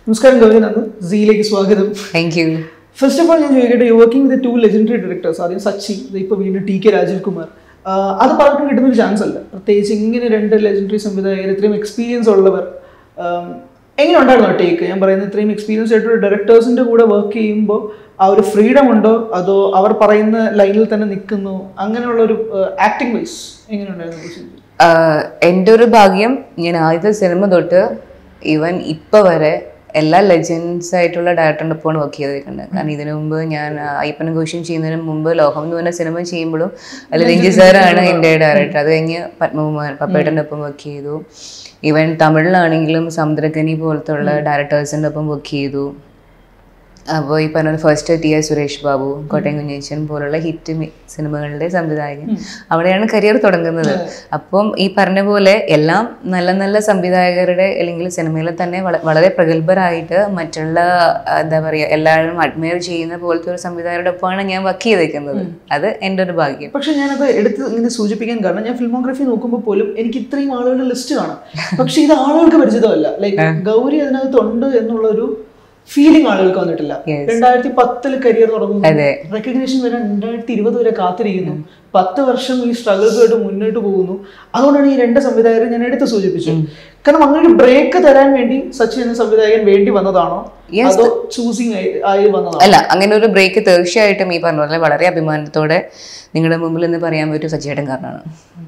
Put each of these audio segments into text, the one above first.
നമസ്കാരം ഗൗരിനാഥ് സിയിലേക്ക് സ്വാഗതം thank you first of all ഞാൻ ചോദിക്കട്ടെ you working with two legendary directors ആദ്യം സച്ചി ഇപ്പൊ വീണ്ടും ടി കെ രാജീവ് കുമാർ ആഹ് അത് പലർക്കും കിട്ടുന്ന ഒരു ചാൻസ് അല്ല പ്രത്യേകിച്ച് ഇങ്ങനെ രണ്ട് ലെജൻഡറി സംവിധായകർ ഇത്രയും എക്സ്പീരിയൻസ് ഉള്ളവർ ആം, എങ്ങനെ ഉണ്ടായിരുന്നു ടേക്ക് ഞാൻ പറയുന്നത് ഇത്രയും എക്സ്പീരിയൻസ് ആയിട്ടുള്ള ഡയറക്ടേഴ്സിന്റെ കൂടെ വർക്ക് ചെയ്യുമ്പോൾ ആ ഒരു ഫ്രീഡം ഉണ്ടോ അതോ അവർ പറയുന്ന ലൈനിൽ തന്നെ നിൽക്കുന്നു അങ്ങനെയുള്ള ഒരു ആക്ടിംഗ് വൈസ് എങ്ങനെ ഉണ്ടായിരുന്നു എൻ്റെ ഒരു ഭാഗ്യം ഞാൻ ആദ്യത്തെ സിനിമ തൊട്ട് ഈവൻ ഇപ്പൊ വരെ എല്ലാ ലെജൻസ് ആയിട്ടുള്ള ഡയറക്ടറിൻ്റെ ഒപ്പമാണ് വർക്ക് ചെയ്തിരിക്കുന്നത് കാരണം ഇതിനു മുമ്പ് ഞാൻ ആ, അയ്യപ്പനും കോശം ചെയ്യുന്നതിന് മുമ്പ് ലോകം എന്ന് പറഞ്ഞ സിനിമ ചെയ്യുമ്പോഴും അതിൽ രഞ്ജി സാറാണ് എൻ്റെ ഡയറക്ടർ അത് കഴിഞ്ഞ് പത്മകുമാർ പപ്പേട്ടൻ്റെ ഒപ്പം വർക്ക് ചെയ്തു ഈവൻ തമിഴിലാണെങ്കിലും സമുദ്രകനി പോലത്തെ ഉള്ള ഡയറക്ടേഴ്സിൻ്റെ ഒപ്പം വർക്ക് ചെയ്തു അപ്പോൾ ഈ പറഞ്ഞ first T S Suresh Babu Kottayam Kunjachan പോലുള്ള ഹിറ്റ് സിനിമകളുടെ സംവിധായകൻ അവിടെയാണ് കരിയർ തുടങ്ങുന്നത് അപ്പം ഈ പറഞ്ഞ പോലെ എല്ലാം നല്ല നല്ല സംവിധായകരുടെ അല്ലെങ്കിൽ സിനിമയിൽ തന്നെ വള- വളരെ പ്രഗത്ഭരായിട്ട് മറ്റുള്ള ആ, എന്താ പറയുക എല്ലാവരും അഡ്മയർ ചെയ്യുന്ന പോലത്തെ ഒരു സംവിധായകരുടെ ഒപ്പമാണ് ഞാൻ വർക്ക് ചെയ്തേക്കുന്നത് അത് എൻ്റെ ഒരു ഭാഗ്യം പക്ഷെ ഞാനത് എടുത്ത് ഇങ്ങനെ സൂചിപ്പിക്കാൻ കാരണം ഞാൻ ഫിൽമോഗ്രഫി നോക്കുമ്പോൾ പോലും എനിക്ക് ഇത്രയും ആളുകളുടെ ലിസ്റ്റ് കാണാം പക്ഷെ ഇത് ആളുകൾക്ക് പരിചിതമല്ല ലൈക്ക് ഗൗരി അതിനകത്ത് ഉണ്ട് എന്നുള്ള ഒരു ഫീലിംഗ് ആളുകൾക്ക് വന്നിട്ടില്ല Yes. രണ്ടായിരത്തി പത്തിൽ കരിയർ തുടങ്ങുന്നു അതെ. റെക്കഗ്നേഷൻ വരാൻ രണ്ടായിരത്തി ഇരുപത് വരെ കാത്തിരിക്കുന്നു പത്ത് വർഷം ഈ സ്ട്രഗിൾസുമായിട്ട് മുന്നോട്ട് പോകുന്നു അതുകൊണ്ടാണ് ഈ രണ്ട് സംവിധായകരെ ഞാൻ എടുത്ത് സൂചിപ്പിച്ചത് കാരണം അങ്ങനെ ഒരു ബ്രേക്ക് തരാൻ വേണ്ടി സച്ചിൻ എന്ന സംവിധായകൻ വേണ്ടി വന്നതാണോ Yes. അതോ ചൂസിങ് ആയി വന്നതാണോ അല്ല അങ്ങനെ ഒരു ബ്രേക്ക് തീർച്ചയായിട്ടും ഈ പറഞ്ഞ പോലെ വളരെ അഭിമാനത്തോടെ നിങ്ങളുടെ മുമ്പിൽ നിന്ന് പറയാൻ പറ്റും സച്ചിയേട്ടൻ കാരണമാണ്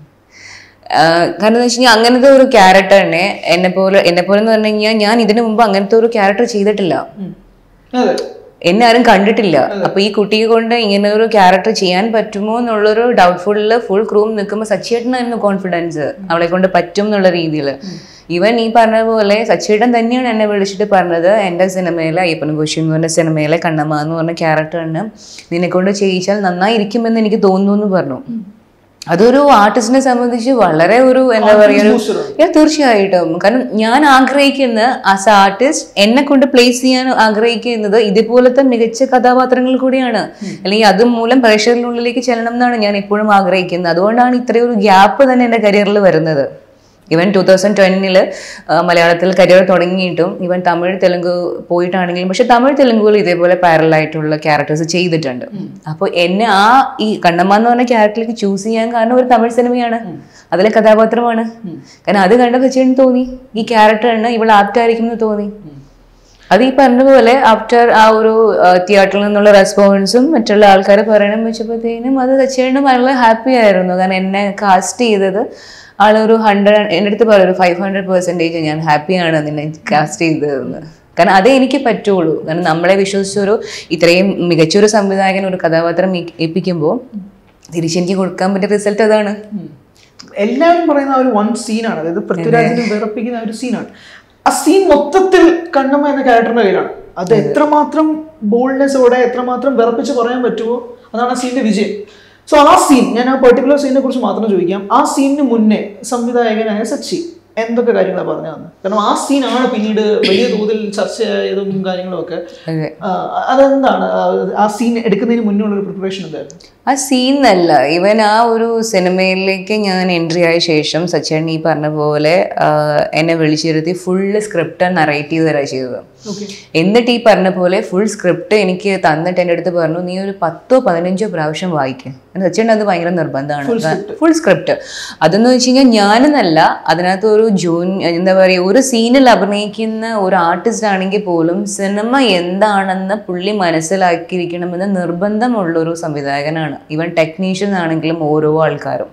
ആഹ് കാരണം എന്ന് വെച്ച് കഴിഞ്ഞാൽ അങ്ങനത്തെ ഒരു ക്യാരക്ടറിനെ എന്നെ പോലെ എന്നെ പോലെ എന്ന് പറഞ്ഞു കഴിഞ്ഞാൽ ഞാൻ ഇതിനു മുമ്പ് അങ്ങനത്തെ ഒരു ക്യാരക്ടർ ചെയ്തിട്ടില്ല ഉം. അതെ എന്നെ ആരും കണ്ടിട്ടില്ല അപ്പൊ ഈ കുട്ടിയെ കൊണ്ട് ഇങ്ങനെ ഒരു ക്യാരക്ടർ ചെയ്യാൻ പറ്റുമോ എന്നുള്ളൊരു ഡൗട്ട്ഫുള്ളിൽ ഫുൾ ക്രൂം നിൽക്കുമ്പോൾ സച്ചിയേട്ടനായിരുന്നു കോൺഫിഡൻസ് അവളെ കൊണ്ട് പറ്റും എന്നുള്ള രീതിയിൽ ഈവൻ ഈ പറഞ്ഞ പോലെ സച്ചിയേട്ടൻ തന്നെയാണ് എന്നെ വിളിച്ചിട്ട് പറഞ്ഞത് എൻ്റെ സിനിമയിലെ അയ്യപ്പൻ കോശി എന്ന് പറഞ്ഞ സിനിമയിലെ കണ്ണമ്മ എന്ന് പറഞ്ഞ ക്യാരക്ടറിന് നിന്നെ കൊണ്ട് ചെയ്യിച്ചാൽ നന്നായിരിക്കുമെന്ന് എനിക്ക് തോന്നുന്നു എന്ന് പറഞ്ഞു അതൊരു ആർട്ടിസ്റ്റിനെ സംബന്ധിച്ച് വളരെ ഒരു എന്താ പറയുക ഒരു booster ആണ്. Yeah, തീർച്ചയായിട്ടും കാരണം ഞാൻ ആഗ്രഹിക്കുന്ന ആസ് എ ആർട്ടിസ്റ്റ് എന്നെ കൊണ്ട് പ്ലേസ് ചെയ്യാൻ ആഗ്രഹിക്കുന്നത് ഇതുപോലത്തെ മികച്ച കഥാപാത്രങ്ങൾ കൂടിയാണ് അല്ലെങ്കിൽ അതുമൂലം പ്രേക്ഷകരുടെ ചെല്ലണം എന്നാണ് ഞാൻ എപ്പോഴും ആഗ്രഹിക്കുന്നത് അതുകൊണ്ടാണ് ഇത്രയും ഒരു ഗ്യാപ്പ് തന്നെ എൻ്റെ കരിയറിൽ വരുന്നത് ഇവൻ ടൂ തൗസൻഡ് ട്വൻറ്റില് മലയാളത്തിൽ കരിയർ തുടങ്ങിയിട്ടും ഇവൻ തമിഴ് തെലുങ്ക് പോയിട്ടാണെങ്കിലും പക്ഷെ തമിഴ് തെലുങ്കുകൾ ഇതേപോലെ പാരൽ ആയിട്ടുള്ള ക്യാരക്ടേഴ്സ് ചെയ്തിട്ടുണ്ട് അപ്പോൾ എന്നെ ആ ഈ കണ്ണമ്മ എന്ന് പറഞ്ഞ ക്യാരക്ടറിലേക്ക് ചൂസ് ചെയ്യാൻ കാരണം ഒരു തമിഴ് സിനിമയാണ് അതിലെ കഥാപാത്രമാണ് കാരണം അത് കണ്ട വെച്ചിട്ട് തോന്നി ഈ ക്യാരക്ടറിന് ഇവൾ ആപ്റ്റായിരിക്കും എന്ന് തോന്നി അത് ഈ പറഞ്ഞ പോലെ ആഫ്റ്റർ ആ ഒരു തിയേറ്ററിൽ നിന്നുള്ള റെസ്പോൺസും മറ്റുള്ള ആൾക്കാർ പറയണം വെച്ചപ്പോഴത്തേനും അത് തീർച്ചയായിട്ടും വളരെ ഹാപ്പി ആയിരുന്നു കാരണം എന്നെ കാസ്റ്റ് ചെയ്തത് ആളൊരു ഹൺഡ്രഡ് എൻ്റെ അടുത്ത് പറയും ഒരു ഫൈവ് ഹൺഡ്രഡ് പെർസെൻറ്റേജ് ഞാൻ ഹാപ്പിയാണ് നിന്നെ കാസ്റ്റ് ചെയ്തതെന്ന് കാരണം അതേ എനിക്ക് പറ്റുള്ളൂ കാരണം നമ്മളെ വിശ്വസിച്ചൊരു ഇത്രയും മികച്ചൊരു സംവിധായകൻ ഒരു കഥാപാത്രം ഏ- ഏൽപ്പിക്കുമ്പോൾ തിരിച്ചെനിക്ക് കൊടുക്കാൻ പറ്റിയ റിസൾട്ട് അതാണ് ഉം. എല്ലാവരും പറയുന്ന ആ ഒരു വൺ സീനാണ് അതായത് പൃഥ്വിരാജിനെ വിറപ്പിക്കുന്ന ആ ഒരു സീനാണ് ആ സീൻ മൊത്തത്തിൽ കണ്ണമ്മ എന്ന ക്യാരക്ടറിന്റെ കയ്യിലാണ് അത് എത്രമാത്രം ബോൾഡ്നെസ്സോടെ എത്രമാത്രം വിറപ്പിച്ച് പറയാൻ പറ്റുമോ അതാണ് ആ സീനിന്റെ വിജയം സോ ആ സീൻ ഞാൻ ആ പെർട്ടിക്കുലർ സീനിനെ കുറിച്ച് മാത്രം ചോദിക്കാം ആ സീനിന് മുന്നേ സംവിധായകനായ സച്ചി എന്തൊക്കെ കാര്യങ്ങളാണ് പറഞ്ഞു തന്നെ കാരണം ആ സീനാണ് പിന്നീട് വലിയ തോതിൽ ചർച്ചയായതും കാര്യങ്ങളും ഒക്കെ അതെ ആ, അതെന്താണ് ആ, ആ സീൻ എടുക്കുന്നതിന് മുന്നേ ഉള്ള ഒരു പ്രിപ്പറേഷൻ എന്തായിരുന്നു ആ സീൻ അല്ല ഇവൻ ആ ഒരു സിനിമയിലേക്ക് ഞാൻ എൻട്രി ആയ ശേഷം സച്ചേട്ടൻ ഈ പറഞ്ഞ പോലെ ആ, എന്നെ വിളിച്ചിരുത്തി ഫുള്ള് സ്ക്രിപ്റ്റ് നറേറ്റീവ് തരാ ചെയ്തത് ഓക്കെ എന്നിട്ട് ഈ പറഞ്ഞ പോലെ ഫുൾ സ്ക്രിപ്റ്റ് എനിക്ക് തന്നിട്ട് എൻ്റെ അടുത്ത് പറഞ്ഞു നീ ഒരു പത്തോ പതിനഞ്ചോ പ്രാവശ്യം വായിക്കും സച്ചേട്ടൻ അത് ഭയങ്കര നിർബന്ധമാണ് ഫുൾ സ്ക്രിപ്റ്റ് അതെന്ന് വെച്ച് കഴിഞ്ഞാൽ ഞാനെന്നല്ല അതിനകത്ത് ഒരു ജൂൻ എന്താ പറയുക ഒരു സീനിൽ അഭിനയിക്കുന്ന ഒരു ആർട്ടിസ്റ്റ് ആണെങ്കിൽ പോലും സിനിമ എന്താണെന്ന് പുള്ളി മനസ്സിലാക്കിയിരിക്കണമെന്ന് നിർബന്ധമുള്ളൊരു സംവിധായകനാണ് ഇവൻ ടെക്നീഷ്യൻ ആണെങ്കിലും ഓരോ ആൾക്കാരും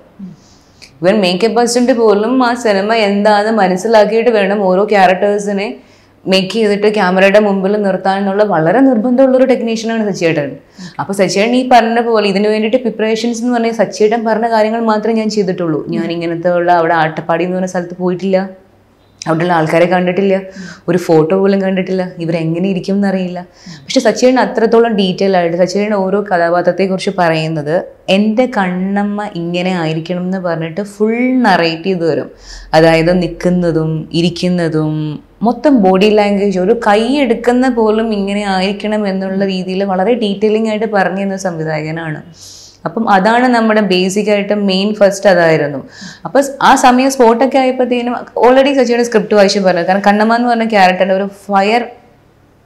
ഇവൻ മേക്കപ്പ് അസിസ്റ്റന്റ് പോലും ആ സിനിമ എന്താണെന്ന് മനസ്സിലാക്കിയിട്ട് വേണം ഓരോ ക്യാരക്ടേഴ്സിനെ മേക്ക് ചെയ്തിട്ട് ക്യാമറയുടെ മുമ്പിൽ നിർത്താൻ എന്നുള്ള വളരെ നിർബന്ധമുള്ള ഒരു ടെക്നീഷ്യനാണ് സച്ചിയേട്ടൻ അപ്പൊ സച്ചിയേട്ടൻ ഈ പറഞ്ഞ പോലെ ഇതിനു വേണ്ടിയിട്ട് പ്രിപ്പറേഷൻസ് എന്ന് പറഞ്ഞാൽ സച്ചിയേട്ടൻ പറഞ്ഞ കാര്യങ്ങൾ മാത്രമേ ഞാൻ ചെയ്തിട്ടുള്ളൂ ഞാൻ ഇങ്ങനത്തെ ഉള്ള അവിടെ ആട്ടപ്പാടി എന്ന് പറഞ്ഞ സ്ഥലത്ത് പോയിട്ടില്ല അവിടെയുള്ള ആൾക്കാരെ കണ്ടിട്ടില്ല ഒരു ഫോട്ടോ പോലും കണ്ടിട്ടില്ല ഇവരെങ്ങനെ ഇരിക്കും എന്നറിയില്ല പക്ഷെ സച്ചിൻ അത്രത്തോളം ഡീറ്റെയിൽ ആയിട്ട് സച്ചിൻ ഓരോ കഥാപാത്രത്തെക്കുറിച്ച് പറയുന്നത് എൻ്റെ കണ്ണമ്മ ഇങ്ങനെ ആയിരിക്കണം എന്ന് പറഞ്ഞിട്ട് ഫുൾ നറേറ്റ് ചെയ്ത് വരും അതായത് നിൽക്കുന്നതും ഇരിക്കുന്നതും മൊത്തം ബോഡി ലാംഗ്വേജ് ഒരു കൈ എടുക്കുന്ന പോലും ഇങ്ങനെ ആയിരിക്കണം എന്നുള്ള രീതിയിൽ വളരെ ഡീറ്റെയിലിംഗ് ആയിട്ട് പറഞ്ഞു തന്ന സംവിധായകനാണ് അപ്പം അതാണ് നമ്മുടെ ബേസിക് ആയിട്ട് മെയിൻ ഫസ്റ്റ് അതായിരുന്നു അപ്പൊ ആ സമയം സ്പോട്ടൊക്കെ ആയപ്പോഴത്തേനും ഓൾറെഡി സച്ചിയുടെ സ്ക്രിപ്റ്റ് വായിച്ചു പറഞ്ഞു കാരണം കണ്ണമ്മ എന്ന് പറഞ്ഞ ക്യാരക്ടറിന്റെ ഒരു ഫയർ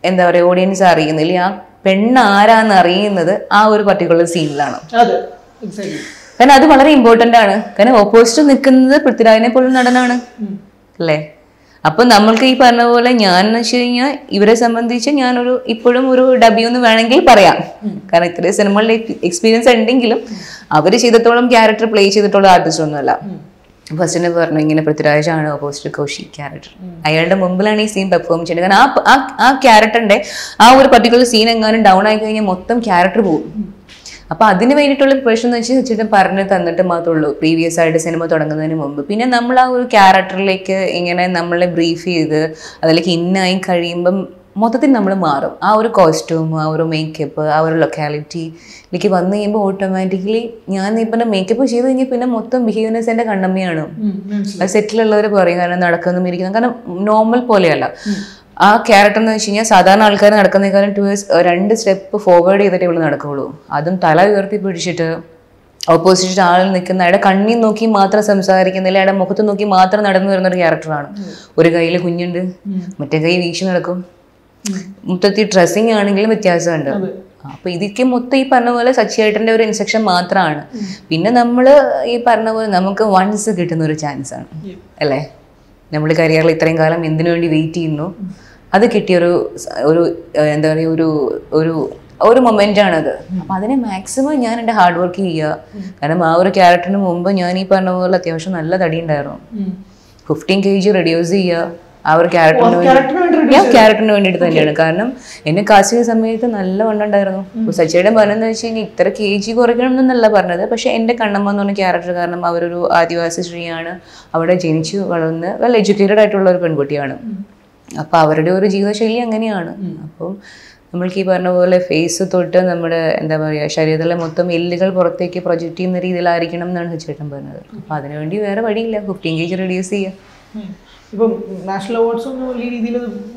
എന്താ പറയുക ഓഡിയൻസ് അറിയുന്നില്ല ആ പെണ്ണ് ആരാന്ന് അറിയുന്നത് ആ ഒരു പർട്ടിക്കുലർ സീനിലാണ് അതെ എക്സാക്ട്ലി കാരണം അത് വളരെ ഇമ്പോർട്ടന്റ് ആണ് കാരണം ഓപ്പോസിറ്റ് നിൽക്കുന്നത് പൃഥ്വിരാജിനെ പോലുള്ള നടനാണ് അല്ലേ അപ്പൊ നമ്മൾക്ക് ഈ പറഞ്ഞ പോലെ ഞാൻ എന്ന് വെച്ച് കഴിഞ്ഞാൽ ഇവരെ സംബന്ധിച്ച് ഞാനൊരു ഇപ്പോഴും ഒരു ഡബി എന്ന് വേണമെങ്കിൽ പറയാം കാരണം ഇത്രയും സിനിമകളിൽ എക്സ്പീരിയൻസ് ഉണ്ടെങ്കിലും അവർ ചെയ്തിടത്തോളം ക്യാരക്ടർ പ്ലേ ചെയ്തിട്ടുള്ള ആർട്ടിസ്റ്റ് ഒന്നുമല്ല ഫസ്റ്റിനെ പറഞ്ഞു ഇങ്ങനെ പൃഥ്വിരാജാണ് ഓപ്പോസിറ്റ് കൗശി ക്യാരക്ടർ അയാളുടെ മുമ്പിലാണ് ഈ സീൻ പെർഫോം ചെയ്യുന്നത് കാരണം ആ ആ ആ ക്യാരക്ടറിന്റെ ആ ഒരു പർട്ടിക്കുലർ സീൻ എങ്ങാനും ഡൗൺ ആയി കഴിഞ്ഞാൽ മൊത്തം ക്യാരക്ടർ പോകും അപ്പൊ അതിന് വേണ്ടിയിട്ടുള്ള പ്രിപ്പറേഷൻ എന്ന് വെച്ചാൽ ചേട്ടൻ പറഞ്ഞു തന്നിട്ട് മാത്രമേ ഉള്ളൂ പ്രീവിയസ് ആയിട്ട് സിനിമ തുടങ്ങുന്നതിന് മുമ്പ് പിന്നെ നമ്മൾ ആ ഒരു ക്യാരക്ടറിലേക്ക് ഇങ്ങനെ നമ്മളെ ബ്രീഫ് ചെയ്ത് അതിലേക്ക് ഇന്നായി കഴിയുമ്പം മൊത്തത്തിൽ നമ്മൾ മാറും ആ ഒരു കോസ്റ്റ്യൂം ആ ഒരു മേക്കപ്പ് ആ ഒരു ലൊക്കാലിറ്റിയിലേക്ക് വന്നു കഴിയുമ്പോൾ ഓട്ടോമാറ്റിക്കലി ഞാൻ ഈ പറഞ്ഞ മേക്കപ്പ് ചെയ്ത് കഴിഞ്ഞാൽ പിന്നെ മൊത്തം ബിഹേവിയർനെസ് എൻ്റെ കണ്ണമ്മയാണ് മനസ്സിലായി അത് സെറ്റിലുള്ളവർ പറയും കാരണം നടക്കുന്നു ഇരിക്കുന്നു കാരണം നോർമൽ പോലെയല്ല ആ ക്യാരക്ടർ എന്ന് വെച്ച് കഴിഞ്ഞാൽ സാധാരണ ആൾക്കാർ നടക്കുന്നേക്കാളും ടു ഇയേഴ്സ് രണ്ട് സ്റ്റെപ്പ് ഫോർവേഡ് ചെയ്തിട്ടേ ഇവിടെ നടക്കുകയുള്ളൂ അതും തല ഉയർത്തി പിടിച്ചിട്ട് ഓപ്പോസിറ്റ് ആളിൽ നിൽക്കുന്ന അയാളുടെ കണ്ണി നോക്കി മാത്രം സംസാരിക്കുന്നില്ല അയാളുടെ മുഖത്ത് നോക്കി മാത്രം നടന്നു വരുന്ന ഒരു ക്യാരക്ടറാണ് ഒരു കയ്യിൽ കുഞ്ഞുണ്ട് മറ്റേ കൈ വീശി നടക്കും മൊത്തത്തിൽ ഡ്രസ്സിങ് ആണെങ്കിലും വ്യത്യാസമുണ്ട് അപ്പൊ ഇതൊക്കെ മൊത്തം ഈ പറഞ്ഞ പോലെ സച്ചിയേട്ടന്റെ ഒരു ഇൻസ്ട്രക്ഷൻ മാത്രമാണ് പിന്നെ നമ്മൾ ഈ പറഞ്ഞ പോലെ നമുക്ക് വൺസ് കിട്ടുന്ന ഒരു ചാൻസ് ആണ് അല്ലേ നമ്മൾ കരിയറിൽ ഇത്രയും കാലം എന്തിനു വേണ്ടി വെയിറ്റ് ചെയ്യുന്നു അത് കിട്ടിയൊരു സ- ഒരു ഏഹ്, എന്താ പറയുക ഒരു ഒരു ഒരു മൊമെന്റ് ആണത് അപ്പൊ അതിനെ മാക്സിമം ഞാൻ എൻ്റെ ഹാർഡ് വർക്ക് ചെയ്യുക കാരണം ആ ഒരു ക്യാരക്ടറിന് മുമ്പ് ഞാൻ ഈ പറഞ്ഞ പോലെ അത്യാവശ്യം നല്ല തടി ഉണ്ടായിരുന്നു ഫിഫ്റ്റീൻ കെ ജി റെഡ്യൂസ് ചെയ്യുക ആ ഒരു ക്യാരക്ടറിന് ക്യാരക്ടറിന് വേണ്ടി വേണ്ടി ഞാൻ ക്യാരക്ടറിന് വേണ്ടിയിട്ട് തന്നെയാണ് കാരണം എന്നെ കാസ്റ്റ് ചെയ്ത സമയത്ത് നല്ല വണ്ണം ഉണ്ടായിരുന്നു ഇപ്പൊ സച്ചിയുടെ പറഞ്ഞെന്ന് വെച്ച് കഴിഞ്ഞാൽ ഇത്ര കെ ജി കുറയ്ക്കണം എന്നല്ല പറഞ്ഞത് പക്ഷെ എൻ്റെ കണ്ണമ്മ എന്ന് പറഞ്ഞ ക്യാരക്ടർ കാരണം അവരൊരു ആദിവാസി സ്ത്രീയാണ് അവിടെ ജനിച്ചു വളർന്ന് വെൽ എഡ്യൂക്കേറ്റഡ് ആയിട്ടുള്ള ഒരു പെൺകുട്ടിയാണ് അപ്പൊ അവരുടെ ഒരു ജീവിതശൈലി അങ്ങനെയാണ് അപ്പം നമ്മൾക്ക് ഈ പറഞ്ഞ പോലെ ഫേസ് തൊട്ട് നമ്മുടെ എന്താ പറയുക ശരീരത്തിലെ മൊത്തം എല്ലുകൾ പുറത്തേക്ക് പ്രൊജക്റ്റ് ചെയ്യുന്ന രീതിയിലായിരിക്കണം എന്നാണ് സച്ചേട്ടൻ പറഞ്ഞത് അപ്പൊ അതിനുവേണ്ടി വേറെ വഴിയില്ല ഫിഫ്റ്റീൻ കെ ജി റെഡ്യൂസ് ചെയ്യുക ഇപ്പം നാഷണൽ അവാർഡ്സ് ഒന്നും വലിയ രീതിയിൽ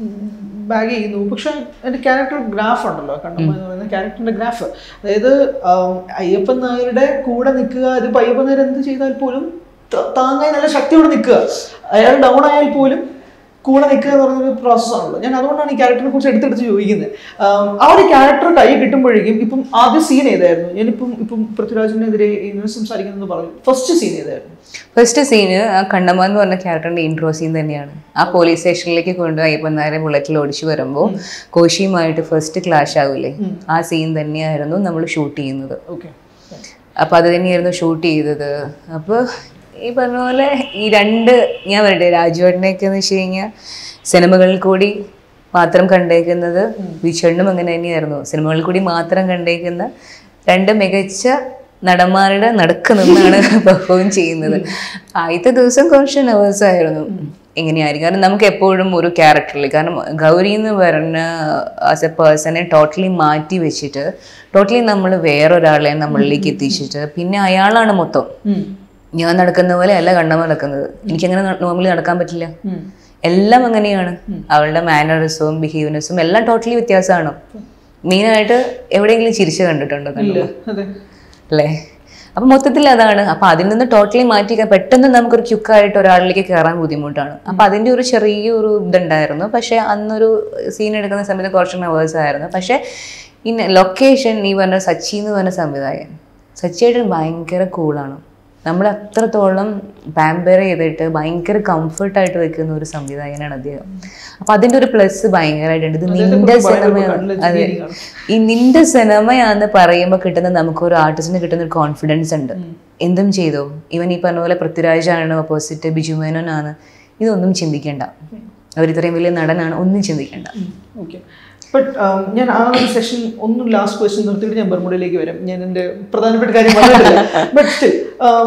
ബാഗ് ചെയ്യുന്നു പക്ഷെ എൻ്റെ ക്യാരക്ടർ ഗ്രാഫ് ഉണ്ടല്ലോ കണ്ണമ്മ എന്ന് പറയുന്ന ക്യാരക്ടറിന്റെ ഗ്രാഫ് അതായത് ആം, അയ്യപ്പൻ നായരുടെ കൂടെ നിൽക്കുക അതിപ്പോൾ അയ്യപ്പൻ നായർ എന്ത് ചെയ്താൽ പോലും ത- താങ്ങാൻ നല്ല ശക്തിയോടെ നിൽക്കുക അയാൾ ഡൗൺ ആയാൽ പോലും കൂടെ നിൽക്കുക എന്ന് പറയുന്നൊരു പ്രോസസ്സാണല്ലോ ഞാൻ അതുകൊണ്ടാണ് ഈ ക്യാരക്ടറിനെ കുറിച്ച് എടുത്തെടുത്ത് ചോദിക്കുന്നത് ആം, ആ ഒരു ക്യാരക്ടർ കൈ കിട്ടുമ്പോഴേക്കും ഇപ്പം ആദ്യ സീൻ ഏതായിരുന്നു ഞാനിപ്പം ഇപ്പം പൃഥ്വിരാജിനെതിരെ ഇങ്ങനെ സംസാരിക്കുന്നത് പറഞ്ഞു ഫസ്റ്റ് സീൻ ഏതായിരുന്നു ഫസ്റ്റ് സീന് ആ കണ്ണമ്മ എന്ന് പറഞ്ഞ ക്യാരക്ടറിന്റെ ഇൻട്രോ സീൻ തന്നെയാണ് ആ പോലീസ് സ്റ്റേഷനിലേക്ക് കൊണ്ടുപോയി അയ്യപ്പൻ നായരെ ബുള്ളറ്റിൽ ഓടിച്ചു വരുമ്പോൾ കോശിയുമായിട്ട് ഫസ്റ്റ് ക്ലാഷ് ആവില്ലേ ആ സീൻ തന്നെയായിരുന്നു നമ്മൾ ഷൂട്ട് ചെയ്യുന്നത് ഓക്കെ അപ്പൊ അത് തന്നെയായിരുന്നു ഷൂട്ട് ചെയ്തത് അപ്പൊ ഈ പറഞ്ഞ പോലെ ഈ രണ്ട് ഞാൻ പറയട്ടെ രാജുവേട്ടനെയൊക്കെ എന്ന് വെച്ച് കഴിഞ്ഞാൽ സിനിമകളിൽ കൂടി മാത്രം കണ്ടേക്കുന്നത് വിച്ചണ്ണും അങ്ങനെ തന്നെയായിരുന്നു സിനിമകളിൽ കൂടി മാത്രം കണ്ടേക്കുന്ന രണ്ട് മികച്ച നടന്മാരുടെ നടുക്ക് നിന്നാണ് പെർഫോം ചെയ്യുന്നത് ആദ്യത്തെ ദിവസം കുറച്ച് നെർവസ് ആയിരുന്നു എങ്ങനെയായിരിക്കും കാരണം നമുക്ക് എപ്പോഴും ഒരു ക്യാരക്ടറിൽ കാരണം ഗൗരി എന്ന് പറഞ്ഞ ആസ് എ പേഴ്സണെ ടോട്ടലി മാറ്റി വെച്ചിട്ട് ടോട്ടലി നമ്മൾ വേറൊരാളെ നമ്മളിലേക്ക് എത്തിച്ചിട്ട് പിന്നെ അയാളാണ് മൊത്തം ഞാൻ നടക്കുന്ന പോലെ അല്ല കണ്ണമ്മ നടക്കുന്നത് എനിക്കങ്ങനെ നോർമലി നടക്കാൻ പറ്റില്ല എല്ലാം അങ്ങനെയാണ് അവളുടെ മാനറിസവും ബിഹേവിയർസും എല്ലാം ടോട്ടലി വ്യത്യാസമാണ് മെയിനായിട്ട് എവിടെയെങ്കിലും ചിരിച്ചു കണ്ടിട്ടുണ്ടോ കണ്ണമ്മ അതെ അല്ലേ അപ്പൊ മൊത്തത്തിൽ അതാണ് അപ്പൊ അതിൽ നിന്ന് ടോട്ടലി മാറ്റി പെട്ടെന്ന് നമുക്കൊരു ക്യുക്കായിട്ട് ഒരാളിലേക്ക് കയറാൻ ബുദ്ധിമുട്ടാണ് അപ്പൊ അതിന്റെ ഒരു ചെറിയൊരു ഇതുണ്ടായിരുന്നു പക്ഷെ അന്നൊരു സീൻ എടുക്കുന്ന സമയത്ത് കുറച്ച് നവേഴ്സ് ആയിരുന്നു പക്ഷെ ഇന്ന ലൊക്കേഷൻ ഈ പറഞ്ഞ സച്ചി എന്ന് പറഞ്ഞ സംവിധായകൻ സച്ചിയായിട്ട് ഭയങ്കര കൂളാണ് നമ്മൾ അത്രത്തോളം പാമ്പർ ചെയ്തിട്ട് ഭയങ്കര കംഫർട്ടായിട്ട് വെക്കുന്ന ഒരു സംവിധായകനാണ് അദ്ദേഹം അപ്പൊ അതിന്റെ ഒരു പ്ലസ് ഭയങ്കരമായിട്ടുണ്ട് ഇത് നിന്റെ സിനിമയാണ് അതെ ഈ നിന്റെ സിനിമയാന്ന് പറയുമ്പോൾ കിട്ടുന്ന നമുക്ക് ഒരു ആർട്ടിസ്റ്റിന് കിട്ടുന്ന ഒരു കോൺഫിഡൻസ് ഉണ്ട് എന്തും ചെയ്തോ ഇവൻ ഈ പറഞ്ഞ പോലെ പൃഥ്വിരാജാണ് ഓപ്പോസിറ്റ് ബിജു മേനോനാണ് ഇതൊന്നും ചിന്തിക്കേണ്ട അവർ ഇത്രയും വലിയ നടനാണ് ഒന്നും ചിന്തിക്കേണ്ട ഓക്കെ ബട്ട് ഞാൻ ആ ഒരു സെഷൻ ഒന്നും ലാസ്റ്റ് ക്വസ്റ്റ്യൻ നിർത്തിയിട്ട് ഞാൻ ബർമുഡയിലേക്ക് വരാം ഞാൻ എൻ്റെ പ്രധാനപ്പെട്ട കാര്യം പറഞ്ഞിട്ടില്ല ബട്ട് സ്റ്റിൽ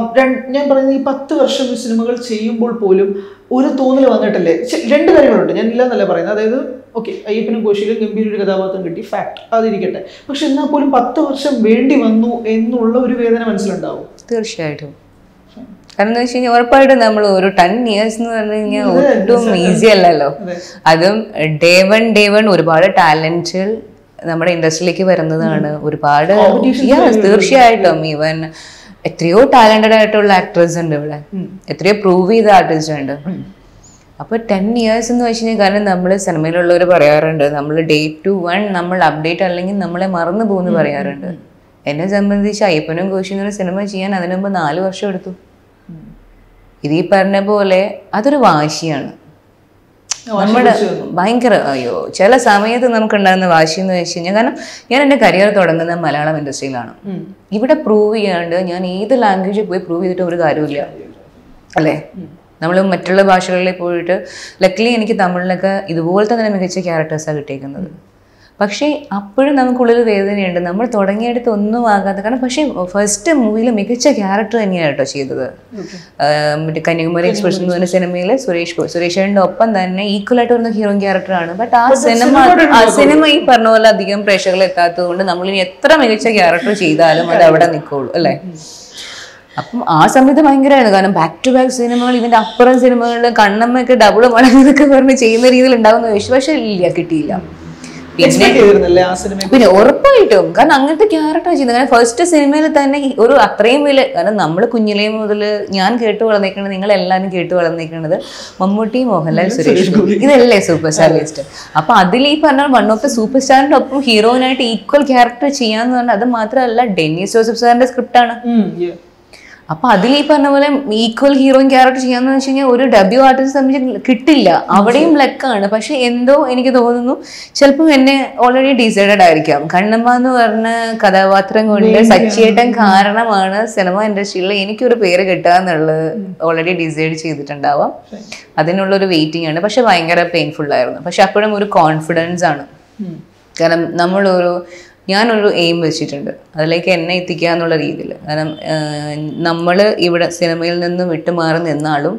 ഞാൻ പറയുന്നത് ഈ പത്ത് വർഷം ഈ സിനിമകൾ ചെയ്യുമ്പോൾ പോലും ഒരു തോന്നൽ വന്നിട്ടില്ലേ ശ- രണ്ട് കാര്യങ്ങളുണ്ട് ഞാൻ ഇല്ല എന്നല്ല പറയുന്നത് അതായത് ഓക്കെ അയ്യപ്പനും കോശിയിലും ഗംഭീര ഒരു കഥാപാത്രം കിട്ടി ഫാക്ട് അതിരിക്കട്ടെ പക്ഷെ എന്നാൽ പോലും പത്ത് വർഷം വേണ്ടി വന്നു എന്നുള്ള ഒരു വേദന മനസ്സിലുണ്ടാവും തീർച്ചയായിട്ടും കാരണം എന്ന് വെച്ച് കഴിഞ്ഞാൽ ഉറപ്പായിട്ടും നമ്മൾ ഒരു ടെൻ ഇയേഴ്സ് എന്ന് പറഞ്ഞു കഴിഞ്ഞാൽ ഒട്ടും ഈസി അല്ലല്ലോ അതും ഡേ വൺ ഡേ വൺ ഒരുപാട് ടാലന്റുകൾ നമ്മുടെ ഇൻഡസ്ട്രിയിലേക്ക് വരുന്നതാണ് ഒരുപാട് Yeah, തീർച്ചയായിട്ടും ഈവൻ എത്രയോ ടാലന്റഡ് ആയിട്ടുള്ള ആക്ടേഴ്സ് ഉണ്ട് ഇവിടെ എത്രയോ പ്രൂവ് ചെയ്ത ആർട്ടിസ്റ്റ് ഉണ്ട് അപ്പോൾ ടെൻ ഇയേഴ്സ് എന്ന് വെച്ച് കഴിഞ്ഞാൽ കാരണം നമ്മൾ സിനിമയിലുള്ളവർ പറയാറുണ്ട് നമ്മൾ ഡേ ടു വൺ നമ്മൾ അപ്ഡേറ്റ് അല്ലെങ്കിൽ നമ്മളെ മറന്നു പോകുന്നു പറയാറുണ്ട് എന്നെ സംബന്ധിച്ച് അയ്യപ്പനും കോശി എന്നൊരു സിനിമ ചെയ്യാൻ അതിനു മുമ്പ് നാല് വർഷം എടുത്തു ഇത് ഈ പറഞ്ഞ പോലെ അതൊരു വാശിയാണ് നമ്മുടെ ഭയങ്കര അയ്യോ ചില സമയത്ത് നമുക്കുണ്ടാകുന്ന വാശി എന്ന് വെച്ച് കഴിഞ്ഞാൽ കാരണം ഞാൻ എൻ്റെ കരിയർ തുടങ്ങുന്നത് മലയാളം ഇൻഡസ്ട്രിയിലാണ് ഇവിടെ പ്രൂവ് ചെയ്യാണ്ട് ഞാൻ ഏത് ലാംഗ്വേജിൽ പോയി പ്രൂവ് ചെയ്തിട്ട് ഒരു കാര്യമില്ല അല്ലേ നമ്മൾ മറ്റുള്ള ഭാഷകളിൽ പോയിട്ട് ലക്കിലി എനിക്ക് തമിഴിലൊക്കെ ഇതുപോലത്തെ തന്നെ മികച്ച ക്യാരക്ടേഴ്സാണ് കിട്ടിയേക്കുന്നത് പക്ഷേ അപ്പോഴും നമുക്കുള്ളിൽ വേദനയുണ്ട് നമ്മൾ തുടങ്ങിയെടുത്ത് ഒന്നും ആകാത്ത കാരണം പക്ഷേ ഫസ്റ്റ് മൂവിയിൽ മികച്ച ക്യാരക്ടർ തന്നെയാണ് കേട്ടോ ചെയ്തത് ആഹ് മറ്റേ കന്യാകുമാരി എക്സ്പ്രഷൻ എന്ന് പറഞ്ഞ സിനിമയിൽ സുരേഷ് ഗോ- സുരേഷ് ഏട്ടൻ്റെ ഒപ്പം തന്നെ ഈക്വൽ ആയിട്ട് വരുന്ന ഹീറോ ക്യാരക്ടറാണ് ബട്ട് ആ സിനിമ ആ സിനിമ ഈ പറഞ്ഞ പോലെ അധികം പ്രേക്ഷകരിൽ എത്താത്തത് കൊണ്ട് നമ്മൾ ഇനി എത്ര മികച്ച ക്യാരക്ടർ ചെയ്താലും അത് അവിടെ നിൽക്കുള്ളൂ അല്ലേ അപ്പം ആ സമയത്ത് ഭയങ്കരമായിരുന്നു കാരണം ബാക്ക് ടു ബാക്ക് സിനിമകൾ ഇതിന്റെ അപ്പുറം സിനിമകളിൽ കണ്ണമ്മയൊക്കെ ഡബിൾ മടങ്ങി പറഞ്ഞ് ചെയ്യുന്ന രീതിയിൽ ഉണ്ടാവുന്ന വിശ്വാസം ഇല്ല കിട്ടിയില്ല പിന്നെ എക്സ്പെക്ട് ചെയ്തിരുന്നല്ലേ ആ സിനിമ പിന്നെ ഉറപ്പായിട്ടും കാരണം അങ്ങനത്തെ ക്യാരക്ടർ ചെയ്യുന്നത് കാരണം ഫസ്റ്റ് സിനിമയിൽ തന്നെ ഈ ഒരു അത്രയും വലിയ കാരണം നമ്മൾ കുഞ്ഞിലേ മുതൽ ഞാൻ കേട്ട് വളർന്നേക്കുന്നത് നിങ്ങൾ എല്ലാവരും കേട്ട് വളർന്നേക്കുന്നത് മമ്മൂട്ടി മോഹൻലാൽ സുരേഷ് ഗോപി ഇതല്ലേ സൂപ്പർ സ്റ്റാർ ലിസ്റ്റ് അപ്പൊ അതിൽ ഈ പറഞ്ഞ വൺ ഓഫ് ദ സൂപ്പർ സ്റ്റാറിന്റെ ഒപ്പം ഹീറോയിനായിട്ട് ഈക്വൽ ക്യാരക്ടർ ചെയ്യാന്ന് പറഞ്ഞാൽ അത് മാത്രമല്ല ഡെന്നിസ് ജോസഫ് സാറിന്റെ സ്ക്രിപ്റ്റാണ് ഉം, yeah. അപ്പൊ അതിൽ ഈ പറഞ്ഞ പോലെ ഈക്വൽ ഹീറോയിൻ ക്യാരക്ടർ ചെയ്യാന്ന് വെച്ച് കഴിഞ്ഞാൽ ഒരു ഡബ്ല്യു ആർട്ടിസ്റ്റ് സംബന്ധിച്ച് കിട്ടില്ല അവിടെയും ലക്കാണ് പക്ഷെ എന്തോ എനിക്ക് തോന്നുന്നു ചിലപ്പോൾ എന്നെ ഓൾറെഡി ഡിസൈഡഡ് ആയിരിക്കാം കണ്ണമ്മ എന്ന് പറഞ്ഞ കഥാപാത്രം കൊണ്ട് സച്ചിയേട്ടൻ കാരണമാണ് സിനിമ ഇൻഡസ്ട്രിയിൽ എനിക്കൊരു പേര് കിട്ടുക എന്നുള്ളത് ഓൾറെഡി ഡിസൈഡ് ചെയ്തിട്ടുണ്ടാവാം അതിനുള്ളൊരു വെയിറ്റിംഗ് ആണ് പക്ഷെ ഭയങ്കര പെയിൻഫുൾ ആയിരുന്നു പക്ഷെ അപ്പോഴും ഒരു കോൺഫിഡൻസ് ആണ് ഉം. കാരണം നമ്മളൊരു ഞാനൊരു എയിം വെച്ചിട്ടുണ്ട് അതിലേക്ക് എന്നെ എത്തിക്കുക എന്നുള്ള രീതിയിൽ കാരണം നമ്മൾ ഇവിടെ സിനിമയിൽ നിന്ന് വിട്ടുമാറി നിന്നാലും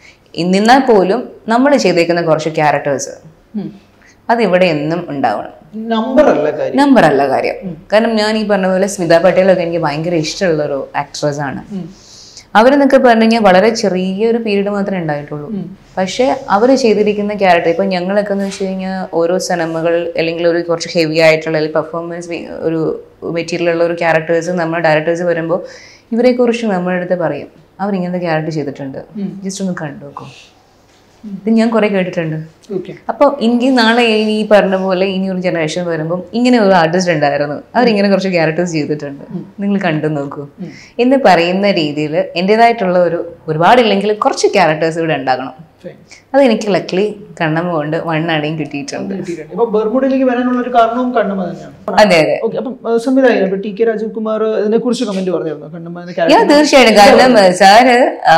ഇ- നിന്നാൽ പോലും നമ്മൾ ചെയ്തേക്കുന്ന കുറച്ച് ക്യാരക്ടേഴ്സ് ഉം. അതിവിടെ എന്നും ഉണ്ടാവണം നമ്പർ അല്ല കാര്യം നമ്പർ അല്ല കാര്യം കാരണം ഞാൻ ഈ പറഞ്ഞ പോലെ സ്മിത പട്ടേലൊക്കെ എനിക്ക് ഭയങ്കര ഇഷ്ടമുള്ളൊരു ആക്ട്രസ് ആണ് ഉം. അവരെന്നൊക്കെ പറഞ്ഞു കഴിഞ്ഞാൽ വളരെ ചെറിയൊരു പീരീഡ് മാത്രമേ ഉണ്ടായിട്ടുള്ളൂ പക്ഷേ അവർ ചെയ്തിരിക്കുന്ന ക്യാരക്ടർ ഇപ്പം ഞങ്ങളൊക്കെ എന്ന് വെച്ച് കഴിഞ്ഞാൽ ഓരോ സിനിമകൾ അല്ലെങ്കിൽ ഒരു കുറച്ച് ഹെവി ആയിട്ടുള്ള അല്ലെങ്കിൽ പെർഫോമൻസ് ഒരു മെറ്റീരിയൽ ഉള്ള ഒരു ക്യാരക്ടേഴ്സ് നമ്മുടെ ഡയറക്ടേഴ്സ് വരുമ്പോൾ ഇവരെക്കുറിച്ച് നമ്മുടെ അടുത്ത് പറയും അവരിങ്ങനത്തെ ക്യാരക്ടർ ചെയ്തിട്ടുണ്ട് ജസ്റ്റ് ഒന്ന് കണ്ടു നോക്കൂ ഇത് ഞാൻ കുറേ കേട്ടിട്ടുണ്ട് ഓക്കെ അപ്പോൾ എനിക്ക് നാളെ ഇനി ഈ പറഞ്ഞ പോലെ ഇനി ഒരു ജനറേഷൻ വരുമ്പം ഇങ്ങനെ ഒരു ആർട്ടിസ്റ്റ് ഉണ്ടായിരുന്നു അവരിങ്ങനെ കുറച്ച് ക്യാരക്ടേഴ്സ് ചെയ്തിട്ടുണ്ട് നിങ്ങൾ കണ്ടു നോക്കൂ എന്ന് പറയുന്ന രീതിയിൽ എൻ്റെതായിട്ടുള്ള ഒരു ഒരുപാടില്ലെങ്കിൽ കുറച്ച് ക്യാരക്ടേഴ്സ് ഇവിടെ ഉണ്ടാകണം അത് എനിക്ക് ലക്ലി കണ്ണമ്മ കൊണ്ട് വണ്ണടയും കിട്ടിയിട്ടുണ്ട് കിട്ടിയിട്ടുണ്ട് ഇപ്പൊ ബർമുഡിലേക്ക് വരാനുള്ള ഒരു കാരണവും കണ്ണമ്മ തന്നെയാണ് അതെ അതെ ഓക്കെ അപ്പം ഏഹ്, സംവിധായകൻ ഇപ്പൊ ടി കെ രാജീവ് കുമാർ ഇതിനെ കുറിച്ച് കമന്റ് പറഞ്ഞിരുന്നു കണ്ണമ്മ ഞാൻ തീർച്ചയായിട്ടും കാരണം സാറ്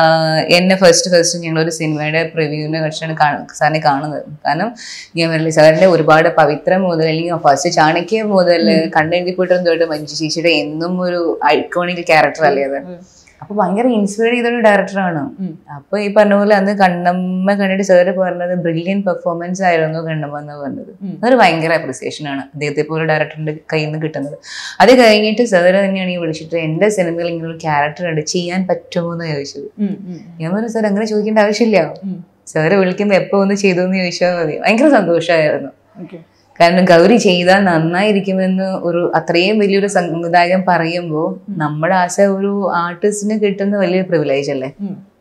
എന്നെ ഫസ്റ്റ് ഫസ്റ്റ് ഞങ്ങൾ ഒരു സിനിമയുടെ പ്രിവ്യൂവിനെ കുറിച്ചാണ് സാറിനെ കാണുന്നത് കാരണം ഞാൻ പറഞ്ഞില്ലേ സാറിന്റെ ഒരുപാട് പവിത്രം മുതൽ അല്ലെങ്കിൽ ഫസ്റ്റ് ചാണക്യ മുതൽ കണ്ണെഴുതിപ്പോയിട്ടും തൊട്ട് മഞ്ജു ചേച്ചിയുടെ എന്നും ഒരു ഐക്കോണിക് ക്യാരക്ടർ അല്ലേ അത് അപ്പൊ ഭയങ്കര ഇൻസ്പയർ ചെയ്തൊരു ഡയറക്ടറാണ് അപ്പൊ ഈ പറഞ്ഞ പോലെ അന്ന് കണ്ണമ്മ കണ്ടിട്ട് സാറ് പറഞ്ഞത് ബ്രില്യൻ പെർഫോമൻസ് ആയിരുന്നു കണ്ണമ്മ എന്ന് പറഞ്ഞത് അതൊരു ഭയങ്കര അപ്രിസിയേഷൻ ആണ് അദ്ദേഹത്തെ പോലെ ഡയറക്ടറിന്റെ കയ്യിൽ നിന്ന് കിട്ടുന്നത് അത് കഴിഞ്ഞിട്ട് സാറ് തന്നെയാണ് ഈ വിളിച്ചിട്ട് എന്റെ സിനിമയിൽ ഇങ്ങനെ ഒരു ക്യാരക്ടർ ഉണ്ട് ചെയ്യാൻ പറ്റുമോ എന്ന് ചോദിച്ചത് ഞാൻ പറഞ്ഞു സാർ അങ്ങനെ ചോദിക്കേണ്ട ആവശ്യമില്ല സാറ് വിളിക്കുമ്പോൾ എപ്പോ ഒന്ന് ചെയ്തു എന്ന് ചോദിച്ചാൽ മതി ഭയങ്കര സന്തോഷമായിരുന്നു ഓക്കെ കാരണം ഗൗരി ചെയ്താൽ നന്നായിരിക്കുമെന്ന് ഒരു അത്രയും വലിയൊരു സംവിധായകൻ പറയുമ്പോൾ നമ്മുടെ ആശ ഒരു ആർട്ടിസ്റ്റിന് കിട്ടുന്ന വലിയൊരു പ്രിവിലേജ് അല്ലേ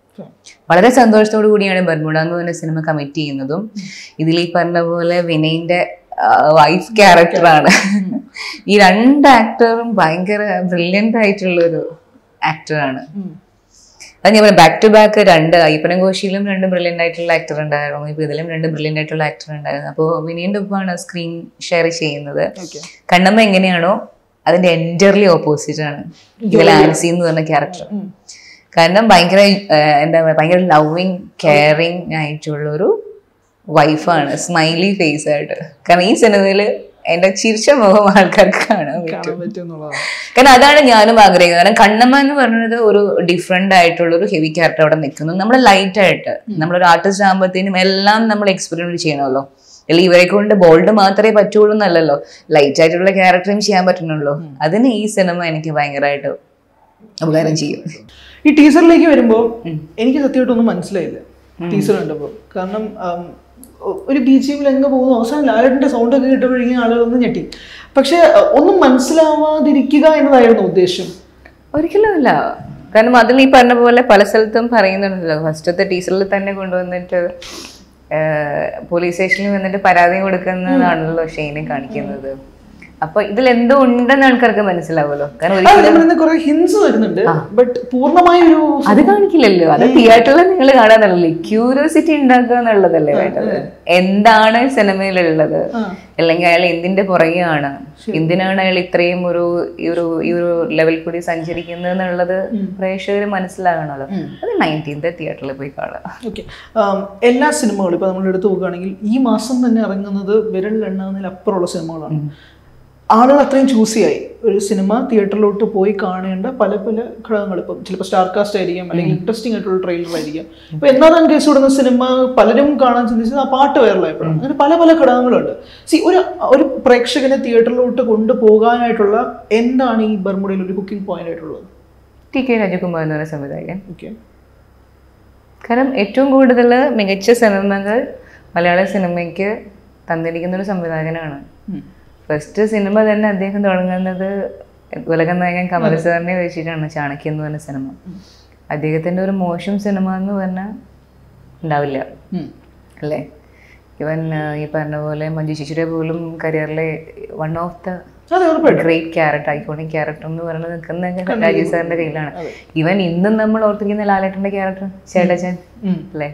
വളരെ സന്തോഷത്തോടു കൂടിയാണ് ബർമുഡ എന്ന് പറഞ്ഞ സിനിമ കമ്മിറ്റ് ചെയ്യുന്നതും ഇതിൽ ഈ പറഞ്ഞ പോലെ വിനയിന്റെ വൈഫ് ക്യാരക്ടറാണ് ഈ രണ്ട് ആക്ടറും ഭയങ്കര ബ്രില്യൻ്റ് ആയിട്ടുള്ള ഒരു ആക്ടറാണ് അത് ഞാൻ പറയാം ബാക്ക് ടു ബാക്ക് രണ്ട് അയ്യപ്പനം കോശിയിലും രണ്ട് ബ്രില്യൻ്റ് ആയിട്ടുള്ള ആക്ടർ ഉണ്ടായിരുന്നു ഇപ്പൊ ഇതിലും രണ്ട് ബ്രില്യൻ്റ് ആയിട്ടുള്ള ആക്ടർ ഉണ്ടായിരുന്നു അപ്പോൾ വിനയന്റെ ഒപ്പമാണ് സ്ക്രീൻ ഷെയർ ചെയ്യുന്നത് ഓക്കെ കണ്ണമ്മ എങ്ങനെയാണോ അതിന്റെ എൻറ്റർലി ഓപ്പോസിറ്റ് ആണ് ഇതിൽ ആൻസി എന്ന് പറഞ്ഞ ക്യാരക്ടർ കാരണം ഭയങ്കര ഏഹ്, എന്താ പറയുക ഭയങ്കര ലവിങ് കെയറിങ് ആയിട്ടുള്ള ഒരു വൈഫാണ് സ്മൈലി ഫേസ് ആയിട്ട് കാരണം ഈ സിനിമയിൽ എന്റെ ചിരിച്ച മുഖം ആൾക്കാർക്ക് കാണാൻ പറ്റും കാണാൻ പറ്റും എന്നുള്ളതാണ് കാരണം അതാണ് ഞാനും ആഗ്രഹിക്കുന്നത് കാരണം കണ്ണമ്മ എന്ന് പറയുന്നത് ഒരു ഡിഫറെന്റ് ആയിട്ടുള്ള ഒരു ഹെവി ക്യാരക്ടർ അവിടെ നിൽക്കുന്നു നമ്മൾ ലൈറ്റ് ആയിട്ട് നമ്മളൊരു ആർട്ടിസ്റ്റ് ആകുമ്പോഴത്തേനും എല്ലാം നമ്മൾ എക്സ്പെരിമെന്റ് ചെയ്യണമല്ലോ അല്ലെങ്കിൽ ഇവരെ കൊണ്ട് ബോൾഡ് മാത്രമേ പറ്റുള്ളൂ എന്നല്ലല്ലോ ലൈറ്റ് ആയിട്ടുള്ള ക്യാരക്ടറും ചെയ്യാൻ പറ്റുന്നുള്ളൂ അതിന് ഈ സിനിമ എനിക്ക് ഭയങ്കരമായിട്ട് ഉപകാരം ചെയ്യും ഈ ടീസറിലേക്ക് വരുമ്പോൾ എനിക്ക് സത്യമായിട്ടൊന്നും മനസ്സിലായില്ല ടീസർ കണ്ടപ്പോൾ കാരണം ആം, ഒ- ഒരു ബി ജി എമ്മിൽ എങ്ങ് പോകുന്നു അവസാനം ലാലേട്ടൻ്റെ സൗണ്ട് ഒക്കെ കിട്ടുമ്പോഴേക്കും ആളുകളൊന്നും ഞെട്ടി പക്ഷേ അഹ്, ഒന്നും മനസ്സിലാവാതിരിക്കുക എന്നതായിരുന്നു ഉദ്ദേശം ഒരിക്കലും അല്ല കാരണം അതിൽ ഈ പറഞ്ഞ പോലെ പല സ്ഥലത്തും പറയുന്നുണ്ടല്ലോ ഫസ്റ്റത്തെ ടീച്ചറിൽ തന്നെ കൊണ്ടുവന്നിട്ട് പോലീസ് സ്റ്റേഷനിൽ വന്നിട്ട് പരാതി കൊടുക്കുന്നതാണല്ലോ ഷെയ്നെ കാണിക്കുന്നത് അപ്പൊ ഇതിൽ എന്തോ ഉണ്ടെന്ന് ആൾക്കാർക്ക് മനസ്സിലാവുമല്ലോ കാരണം ഒരു അത് നമ്മൾ കുറെ ഹിൻസ് വരുന്നുണ്ട് ബട്ട് പൂർണ്ണമായ ഒരു അത് കാണിക്കില്ലല്ലോ അത് തിയേറ്ററിൽ നിങ്ങൾ കാണാന്നല്ലേ ക്യൂരിയോസിറ്റി ഉണ്ടാക്കുക എന്നുള്ളതല്ലേ വേണ്ടത് എന്താണ് സിനിമയിലുള്ളത് അല്ലെങ്കിൽ അയാൾ എന്തിന്റെ പുറകെയാണ് എന്തിനാണ് അയാൾ ഇത്രയും ഒരു ഈ ഒരു ഈ ഒരു ലെവൽ കൂടി സഞ്ചരിക്കുന്നത് എന്നുള്ളത് പ്രേക്ഷകർ മനസ്സിലാകണമല്ലോ അത് നയൻറ്റീൻത് തിയേറ്ററിൽ പോയി കാണാം ഓക്കെ എല്ലാ സിനിമകളും ഇപ്പൊ നമ്മൾ എടുത്തു നോക്കുകയാണെങ്കിൽ ഈ മാസം തന്നെ ഇറങ്ങുന്നത് വിരലിൽ എണ്ണാവുന്നതിൽ അപ്പുറമുള്ള സിനിമകളാണ് ആളുകൾ അത്രയും ചൂസി ആയി ഒരു സിനിമ തിയേറ്ററിലോട്ട് പോയി കാണേണ്ട പല പല ഘടകങ്ങൾ ഇപ്പം ചിലപ്പോൾ സ്റ്റാർ കാസ്റ്റ് ആയിരിക്കും അല്ലെങ്കിൽ ഇൻട്രസ്റ്റിംഗ് ആയിട്ടുള്ള ട്രെയിലർ ആയിരിക്കും ഇപ്പൊ എന്നാലും കേസ് കൊടുക്കുന്ന സിനിമ പലരും കാണാൻ ചിന്തിച്ചത് ആ പാട്ട് വൈറലായപ്പോഴാണ് അങ്ങനെ പല പല ഘടകങ്ങളുണ്ട് സി ഒരു ഒരു പ്രേക്ഷകനെ തിയേറ്ററിലോട്ട് കൊണ്ടുപോകാനായിട്ടുള്ള എന്താണ് ഈ ബർമുടയിൽ ഒരു കുക്കിംഗ് പോയിന്റ് ആയിട്ടുള്ളത് ടി കെ രാജകുമാർ എന്ന് പറയുന്ന സംവിധായകൻ ഓക്കെ കാരണം ഏറ്റവും കൂടുതൽ മികച്ച സിനിമകൾ മലയാള സിനിമയ്ക്ക് തന്നിരിക്കുന്ന ഒരു സംവിധായകനാണ് ഫസ്റ്റ് സിനിമ തന്നെ അദ്ദേഹം തുടങ്ങുന്നത് ഉലക നായകൻ കമൽ സാറിനെ വെച്ചിട്ടാണ് ചാണക്യം എന്ന് പറഞ്ഞ സിനിമ അദ്ദേഹത്തിൻ്റെ ഒരു മോശം സിനിമ എന്ന് പറഞ്ഞാൽ ഉണ്ടാവില്ല അല്ലേ ഇവൻ ഈ പറഞ്ഞ പോലെ മഞ്ജു ശിശുരെ പോലും കരിയറിലെ വൺ ഓഫ് ദ അതെ ഉറപ്പായിട്ടും ഗ്രേറ്റ് ക്യാരക്ടർ ഐക്കോണിക് ക്യാരക്ടർ എന്ന് പറയുന്നത് നിൽക്കുന്ന രാജീവ് സാറിന്റെ കയ്യിലാണ് ഇവൻ ഇന്നും നമ്മൾ ഓർത്തിരിക്കുന്ന ലാലേട്ടന്റെ ക്യാരക്ടർ ചേട്ടച്ചൻ ഉം. അല്ലേ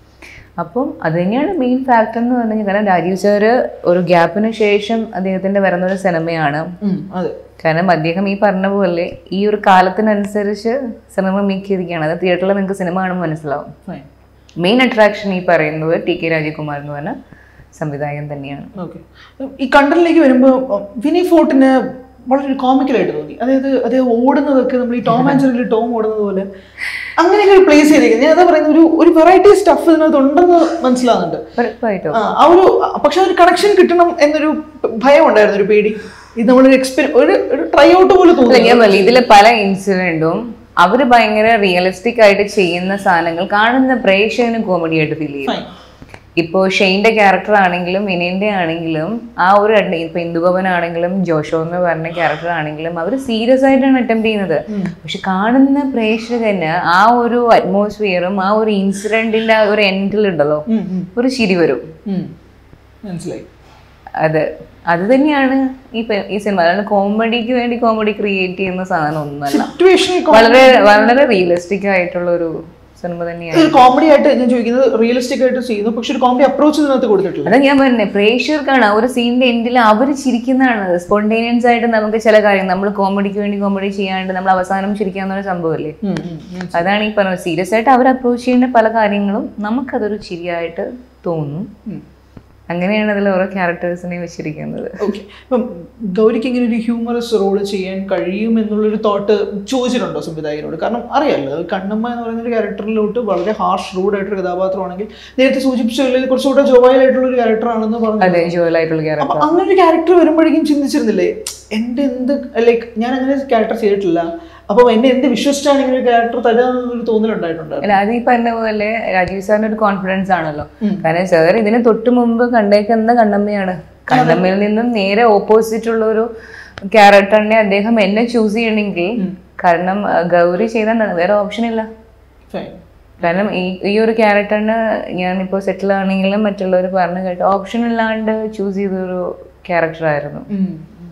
അപ്പം അത് തന്നെയാണ് മെയിൻ ഫാക്ടർ എന്ന് പറഞ്ഞു കഴിഞ്ഞാൽ കാരണം രാജീവ് സാറ് ഒരു ഗ്യാപ്പിന് ശേഷം അദ്ദേഹത്തിന്റെ വരുന്ന ഒരു സിനിമയാണ് ഉം, അതെ കാരണം അദ്ദേഹം ഈ പറഞ്ഞ പോലെ ഈ ഒരു കാലത്തിനനുസരിച്ച് സിനിമ മേക്ക് ചെയ്തിരിക്കുകയാണ് അത് തിയേറ്ററിൽ നിങ്ങൾക്ക് സിനിമ കാണുമ്പോൾ മനസ്സിലാവും ഫൈൻ മെയിൻ അട്രാക്ഷൻ ഈ പറയുന്നത് ടി കെ രാജകുമാർ എന്ന് പറഞ്ഞ സംവിധായകൻ തന്നെയാണ് ഓക്കെ ഈ കണ്ടലിലേക്ക് വരുമ്പോൾ വിനി ഫോർട്ടിന് വളരെ കോമിക്കലായിട്ട് തോന്നി അതായത് അദ്ദേഹം ഓടുന്നതൊക്കെ നമ്മൾ ഈ ടോം ആൻഡ് ജെറിയിൽ ടോം ഓടുന്നത് പോലെ അങ്ങനെയൊക്കെ പ്ലേസ് ചെയ്തിരിക്കുന്നത് ഞാൻ അതാ പറയുന്നത് ഒരു ഒരു വെറൈറ്റി സ്റ്റഫ് ഇതിനകത്ത് ഉണ്ടെന്ന് മനസ്സിലാകുന്നുണ്ട് ഉറപ്പായിട്ടും ആ ആ ഒരു പക്ഷെ ഒരു കണക്ഷൻ കിട്ടണം എന്നൊരു ഭയം ഉണ്ടായിരുന്നു ഒരു പേടി ഇത് നമ്മളൊരു എക്സ്പെരി ഒരു ഒരു ട്രൈ ഔട്ട് പോലെ അല്ല തോന്നി ഞാൻ പറഞ്ഞു ഇതിലെ പല ഇൻസിഡന്റും അവര് ഭയങ്കര റിയലിസ്റ്റിക് ആയിട്ട് ചെയ്യുന്ന സാധനങ്ങൾ കാണുന്ന പ്രേക്ഷകന് കോമഡി ആയിട്ട് ഫീൽ ചെയ്യും Fine. ഇപ്പോ ഷെയ്ന്റെ ക്യാരക്ടർ ആണെങ്കിലും വിനയന്റെ ആണെങ്കിലും ആ ഒരു രണ്ട് ഇപ്പൊ ഇന്ദുഭവൻ ആണെങ്കിലും ജോഷോ എന്ന് പറഞ്ഞ ക്യാരക്ടർ ആണെങ്കിലും അവർ സീരിയസ് ആയിട്ടാണ് അറ്റംപ്റ്റ് ചെയ്യുന്നത് പക്ഷെ കാണുന്ന പ്രേക്ഷകന് ആ ഒരു അറ്റ്മോസ്ഫിയറും ആ ഒരു ഇൻസിഡന്റിന്റെ ആ ഒരു എൻഡിൽ ഉണ്ടല്ലോ ഉം, ഉം, ഒരു ചിരി വരും ഉം. മനസ്സിലായി അത് അത് തന്നെയാണ് ഈ പെ- ഈ സിനിമ അല്ലാണ്ട് കോമഡിക്ക് വേണ്ടി കോമഡി ക്രിയേറ്റ് ചെയ്യുന്ന സാധനം ഒന്നുമല്ല സിറ്റുവേഷൻ വളരെ വളരെ റിയലിസ്റ്റിക് ആയിട്ടുള്ള ഒരു സിനിമ തന്നെയാണ് ഒരു കോമഡി ആയിട്ട് ഞാൻ ചോദിക്കുന്നത് റിയലിസ്റ്റിക് ആയിട്ട് ചെയ്യുന്നു പക്ഷെ ഒരു കോമഡി അപ്രോച്ച് ഇതിനകത്ത് കൊടുത്തിട്ടില്ല അതാ ഞാൻ പറഞ്ഞത് പ്രേക്ഷകർക്കാണ് ആ ഒരു സീനിന്റെ എൻഡിൽ അവർ ചിരിക്കുന്നതാണ് സ്പോണ്ടേനിയസ് ആയിട്ട് നമുക്ക് ചില കാര്യം നമ്മൾ കോമഡിക്ക് വേണ്ടി കോമഡി ചെയ്യാണ്ട് നമ്മൾ അവസാനം ചിരിക്കാവുന്ന ഒരു സംഭവമല്ലേ ഉം, ഉം, ഉം. അതാണ് ഈ പറഞ്ഞത് സീരിയസ് ആയിട്ട് അവർ അപ്രോച്ച് ചെയ്യുന്ന പല കാര്യങ്ങളും നമുക്കതൊരു ചിരിയായിട്ട് തോന്നും ഉം. അങ്ങനെയാണ് അതിൽ ഓരോ ക്യാരക്ടേഴ്സിനെ വെച്ചിരിക്കുന്നത് ഓക്കെ ഇപ്പം ഗൗരിക്ക് ഇങ്ങനെ ഒരു ഹ്യൂമറസ് റോള് ചെയ്യാൻ കഴിയും എന്നുള്ളൊരു തോട്ട് ചോദിച്ചിട്ടുണ്ടോ സംവിധായകനോട് കാരണം അറിയാലോ കണ്ണമ്മ എന്ന് പറയുന്ന ഒരു ക്യാരക്ടറിലോട്ട് വളരെ ഹാർഷ് റൂഡ് ആയിട്ടൊരു കഥാപാത്രമാണെങ്കിൽ നേരത്തെ സൂചിപ്പിച്ചില്ലെങ്കിൽ കുറച്ചുകൂടെ ജോവൽ ആയിട്ടുള്ള ഒരു ക്യാരക്ടർ ആണെന്ന് പറഞ്ഞു അതെ ജോലായിട്ടുള്ള ക്യാരക്ടർ അപ്പൊ അങ്ങനെ ഒരു ക്യാരക്ടർ വരുമ്പോഴേക്കും ചിന്തിച്ചിരുന്നില്ലേ എന്റെ എന്ത് ലൈക്ക് ഞാൻ അങ്ങനെ ക്യാരക്ടർ ചെയ്തിട്ടില്ല അപ്പൊ എന്നെ എന്ത് വിശ്വസിച്ചാണ് ഇങ്ങനെ ഒരു ക്യാരക്ടർ തരാന്നൊരു തോന്നലുണ്ടായിട്ടുണ്ട് അല്ല അത് ഈ പറഞ്ഞ പോലെ രാജീവ് സാറിന് ഒരു കോൺഫിഡൻസ് ആണല്ലോ കാരണം സാർ ഇതിന് തൊട്ട് മുമ്പ് കണ്ടേക്കുന്ന കണ്ണമ്മയാണ് കണ്ണമ്മയിൽ നിന്നും നേരെ ഓപ്പോസിറ്റ് ഉള്ള ഒരു ക്യാരക്ടറിനെ അദ്ദേഹം എന്നെ ചൂസ് ചെയ്യണമെങ്കിൽ കാരണം ആ, ഗൗരി ചെയ്താൽ വേറെ ഓപ്ഷൻ ഇല്ല Fine. കാരണം ഈ ഈ ഒരു ക്യാരക്ടറിന് ഞാനിപ്പോൾ സെറ്റിൽ ആണെങ്കിലും മറ്റുള്ളവർ പറഞ്ഞു കേട്ടോ ഓപ്ഷൻ ഇല്ലാണ്ട് ചൂസ് ചെയ്തൊരു ക്യാരക്ടറായിരുന്നു ഉം.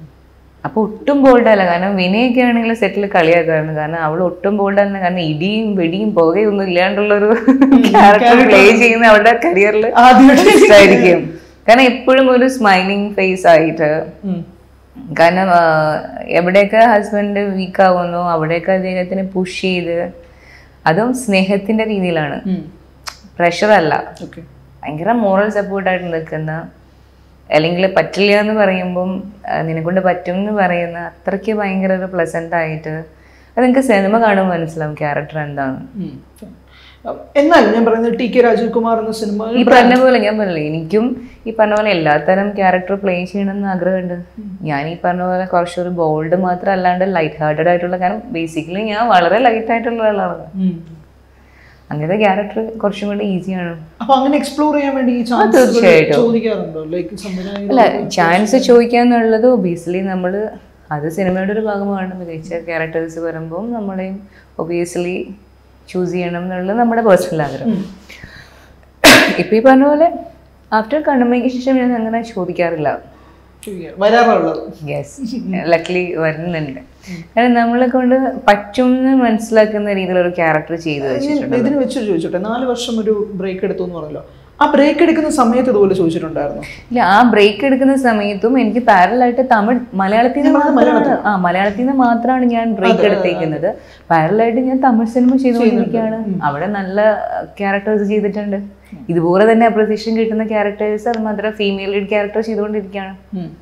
അപ്പൊ ഒട്ടും ബോൾഡല്ല കാരണം വിനയൊക്കെ ആണെങ്കിൽ സെറ്റിൽ കളിയാക്കായിരുന്നു കാരണം അവൾ ഒട്ടും ബോൾഡല്ല കാരണം ഇടിയും വെടിയും പുകയും ഒന്നും ഇല്ലാണ്ടുള്ള ഒരു ക്യാരക്ടർ പ്ലേ ചെയ്യുന്ന അവളുടെ കരിയറിൽ ആദ്യമായിട്ട് ആയിരിക്കും കാരണം എപ്പോഴും ഒരു സ്മൈലിംഗ് ഫേസ് ആയിട്ട് ഉം. കാരണം ആ, എവിടെയൊക്കെ ഹസ്ബൻഡ് വീക്ക് ആവുന്നു അവിടെയൊക്കെ അദ്ദേഹത്തിനെ പുഷ് ചെയ്ത് അതും സ്നേഹത്തിന്റെ രീതിയിലാണ് ഉം. പ്രഷർ അല്ല Okay. ഭയങ്കര മോറൽ സപ്പോർട്ടായിട്ട് നിൽക്കുന്ന അല്ലെങ്കിൽ പറ്റില്ല എന്ന് പറയുമ്പം ആ, നിന്നെക്കൊണ്ട് പറ്റും എന്ന് പറയുന്ന അത്രയ്ക്ക് ഭയങ്കര ഒരു പ്ലസന്റ് ആയിട്ട് അത് നിങ്ങൾക്ക് സിനിമ കാണുമ്പോൾ മനസ്സിലാവും ക്യാരക്ടർ എന്താണ് ഉം. എന്നാൽ ഞാൻ പറയുന്നത് ടി കെ രാജീവ് കുമാർ എന്ന സിനിമ ഈ പറഞ്ഞ പോലെ ഞാൻ പറഞ്ഞില്ലേ എനിക്കും ഈ പറഞ്ഞ പോലെ എല്ലാത്തരം ക്യാരക്ടർ പ്ലേ ചെയ്യണമെന്ന് ആഗ്രഹമുണ്ട് ഞാൻ ഈ പറഞ്ഞ പോലെ കുറച്ചൊരു ബോൾഡ് മാത്രം അല്ലാണ്ട് ലൈറ്റ് ഹാർട്ടഡ് ആയിട്ടുള്ള കാരണം ബേസിക്കലി ഞാൻ വളരെ ലൈറ്റ് ആയിട്ടുള്ള ആളാണ് ഉം. അങ്ങനത്തെ ക്യാരക്ടർ കുറച്ചും കൂടി ഈസിയാണ് അപ്പൊ അങ്ങനെ എക്സ്പ്ലോർ ചെയ്യാൻ വേണ്ടി ഈ ചാൻസ് തീർച്ചയായിട്ടും. ചോദിക്കാറുണ്ടോ ലൈക്ക് സംവിധായകർ അല്ല ചാൻസ് ചോദിക്കാന്നുള്ളത് ഒബിയസ്ലി നമ്മൾ അത് സിനിമയുടെ ഒരു ഭാഗമാണ് മികച്ച ക്യാരക്ടേഴ്സ് വരുമ്പോൾ നമ്മളെയും ഒബിയസ്ലി ചൂസ് ചെയ്യണം എന്നുള്ളത് നമ്മുടെ പേഴ്സണൽ ആഗ്രഹം ഇപ്പൊ ഈ പറഞ്ഞ പോലെ ആഫ്റ്റർ കണ്ണമ്മയ്ക്ക് ശേഷം ഞാൻ അങ്ങനെ ചോദിക്കാറില്ല വരാറുള്ളത് യെസ് ലക്ലി വരുന്നുണ്ട് കാരണം നമ്മളെ കൊണ്ട് പറ്റും എന്ന് മനസ്സിലാക്കുന്ന രീതിയിൽ ഒരു ക്യാരക്ടർ ചെയ്തു വെച്ചിട്ടുണ്ട് ഇതിന് വെച്ച് ചോദിച്ചോട്ടെ നാല് വർഷം ഒരു ബ്രേക്ക് എടുത്തു എന്ന് പറഞ്ഞല്ലോ ആ ബ്രേക്ക് എടുക്കുന്ന സമയത്ത് ഇതുപോലെ ചോദിച്ചിട്ടുണ്ടായിരുന്നു ഇല്ല ആ ബ്രേക്ക് എടുക്കുന്ന സമയത്തും എനിക്ക് പാരലായിട്ട് തമിഴ് മലയാളത്തിൽ നിന്ന് മാത്രമാണ് ആ മലയാളത്തിൽ നിന്ന് മാത്രമാണ് ഞാൻ ബ്രേക്ക് എടുത്തേക്കുന്നത് പാരലായിട്ട് ഞാൻ തമിഴ് സിനിമ ചെയ്തുകൊണ്ടിരിക്കുകയാണ് അവിടെ നല്ല ക്യാരക്ടേഴ്സ് ചെയ്തിട്ടുണ്ട് ഇതുപോലെ തന്നെ അപ്രിസിയേഷൻ കിട്ടുന്ന ക്യാരക്ടേഴ്സ് അത് മാത്രം ഫീമെയിൽ ലീഡ് ക്യാരക്ടർ ചെയ്തുകൊണ്ടിരിക്കുകയാണ്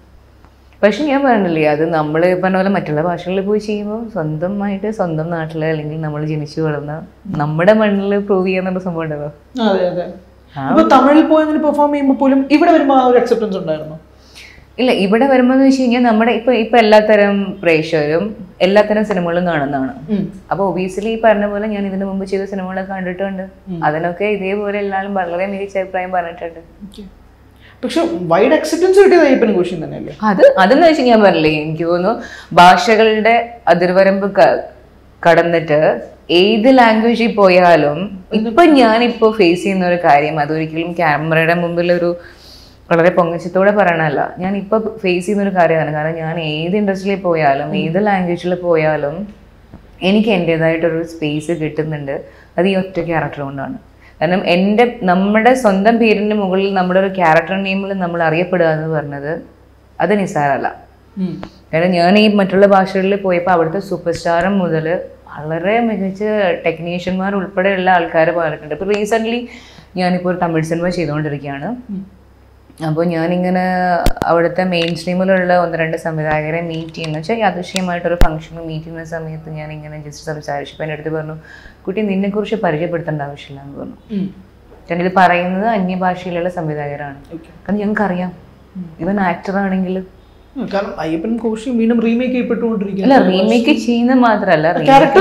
പക്ഷെ ഞാൻ പറഞ്ഞില്ലേ അത് നമ്മൾ പറഞ്ഞ പോലെ മറ്റുള്ള ഭാഷകളിൽ പോയി ചെയ്യുമ്പോൾ സ്വന്തമായിട്ട് സ്വന്തം നാട്ടിൽ അല്ലെങ്കിൽ നമ്മൾ ജനിച്ചു വളർന്ന നമ്മുടെ മണ്ണിൽ പ്രൂവ് ചെയ്യാന്നുള്ള സംഭവം ഉണ്ടല്ലോ അതെ അതെ ഇപ്പൊ തമിഴിൽ പോയി അങ്ങനെ പെർഫോം ചെയ്യുമ്പോൾ പോലും ഇവിടെ വരുമ്പോൾ ആ ഒരു അക്സെപ്റ്റൻസ് ഉണ്ടായിരുന്നു ഇല്ല ഇവിടെ വരുമ്പോൾ എന്ന് വെച്ച് കഴിഞ്ഞാൽ നമ്മുടെ ഇപ്പൊ ഇപ്പൊ എല്ലാത്തരം പ്രേക്ഷകരും എല്ലാത്തരം സിനിമകളും കാണുന്നതാണ് അപ്പൊ ഒബീസിയലി ഈ പറഞ്ഞ പോലെ ഞാൻ ഇതിനു മുമ്പ് ചെയ്ത സിനിമകളൊക്കെ കണ്ടിട്ടുണ്ട് അതിനൊക്കെ ഇതേപോലെ എല്ലാവരും വളരെ മികച്ച അഭിപ്രായം പറഞ്ഞിട്ടുണ്ട് പക്ഷെ വൈഡ് അക്സെപ്റ്റൻസ് കിട്ടിയത് അയ്യപ്പൻ കോശിയും തന്നെയല്ലേ അത് അതെന്ന് വെച്ചാൽ ഞാൻ പറഞ്ഞില്ലേ എനിക്ക് തോന്നുന്നു ഭാഷകളുടെ അതിർവരമ്പ് ക- കടന്നിട്ട് ഏത് ലാംഗ്വേജിൽ പോയാലും ഇപ്പൊ ഞാനിപ്പോ ഫേസ് ചെയ്യുന്ന ഒരു കാര്യം അതൊരിക്കലും ക്യാമറയുടെ മുമ്പിൽ ഒരു വളരെ പൊങ്ങച്ചത്തോടെ പറയണല്ല ഞാൻ ഇപ്പൊ ഫേസ് ചെയ്യുന്ന ഒരു കാര്യമാണ് കാരണം ഞാൻ ഏത് ഇൻഡസ്ട്രിയിൽ പോയാലും ഏത് ലാംഗ്വേജിൽ പോയാലും എനിക്ക് എൻ്റെതായിട്ടൊരു സ്പേസ് കിട്ടുന്നുണ്ട് അത് ഈ ഒറ്റ ക്യാരക്ടർ കൊണ്ടാണ് കാരണം എൻ്റെ നമ്മുടെ സ്വന്തം പേരിന് മുകളിൽ നമ്മുടെ ഒരു ക്യാരക്ടർ നെയിമിൽ നമ്മൾ അറിയപ്പെടുക എന്ന് പറഞ്ഞത് അത് നിസ്സാരമല്ല കാരണം ഞാൻ ഈ മറ്റുള്ള ഭാഷകളിൽ പോയപ്പോൾ അവിടുത്തെ സൂപ്പർ സ്റ്റാറും മുതൽ വളരെ മികച്ച ടെക്നീഷ്യന്മാർ ഉൾപ്പെടെയുള്ള ആൾക്കാർ പറഞ്ഞിട്ടുണ്ട് ഇപ്പോൾ റീസെൻ്റ്ലി ഞാനിപ്പോൾ ഒരു തമിഴ് സിനിമ ചെയ്തുകൊണ്ടിരിക്കുകയാണ് അപ്പോൾ ഞാനിങ്ങനെ അവിടുത്തെ മെയിൻ സ്ട്രീമിലുള്ള ഒന്ന് രണ്ട് സംവിധായകരെ മീറ്റ് ചെയ്യുന്ന വെച്ചാൽ യാദൃശ്യമായിട്ടൊരു ഫംഗ്ഷനിൽ മീറ്റ് ചെയ്യുന്ന സമയത്ത് ഞാൻ ഇങ്ങനെ ജസ്റ്റ് സംസാരിച്ചപ്പോൾ എൻ്റെ അടുത്ത് പറഞ്ഞു കുട്ടി നിന്നെക്കുറിച്ച് പരിചയപ്പെടുത്തേണ്ട ആവശ്യമില്ല എന്ന് പറഞ്ഞു കാരണം ഇത് പറയുന്നത് അന്യഭാഷയിലുള്ള സംവിധായകരാണ് കാരണം ഞങ്ങൾക്കറിയാം ഇവൻ ആക്ടർ ആണെങ്കിൽ കാരണം അയ്യപ്പൻ കോശിയും വീണ്ടും റീമേക്ക് ചെയ്യപ്പെട്ടുകൊണ്ടിരിക്കുന്നു അല്ല റീമേക്ക് ചെയ്യുന്ന മാത്രമല്ല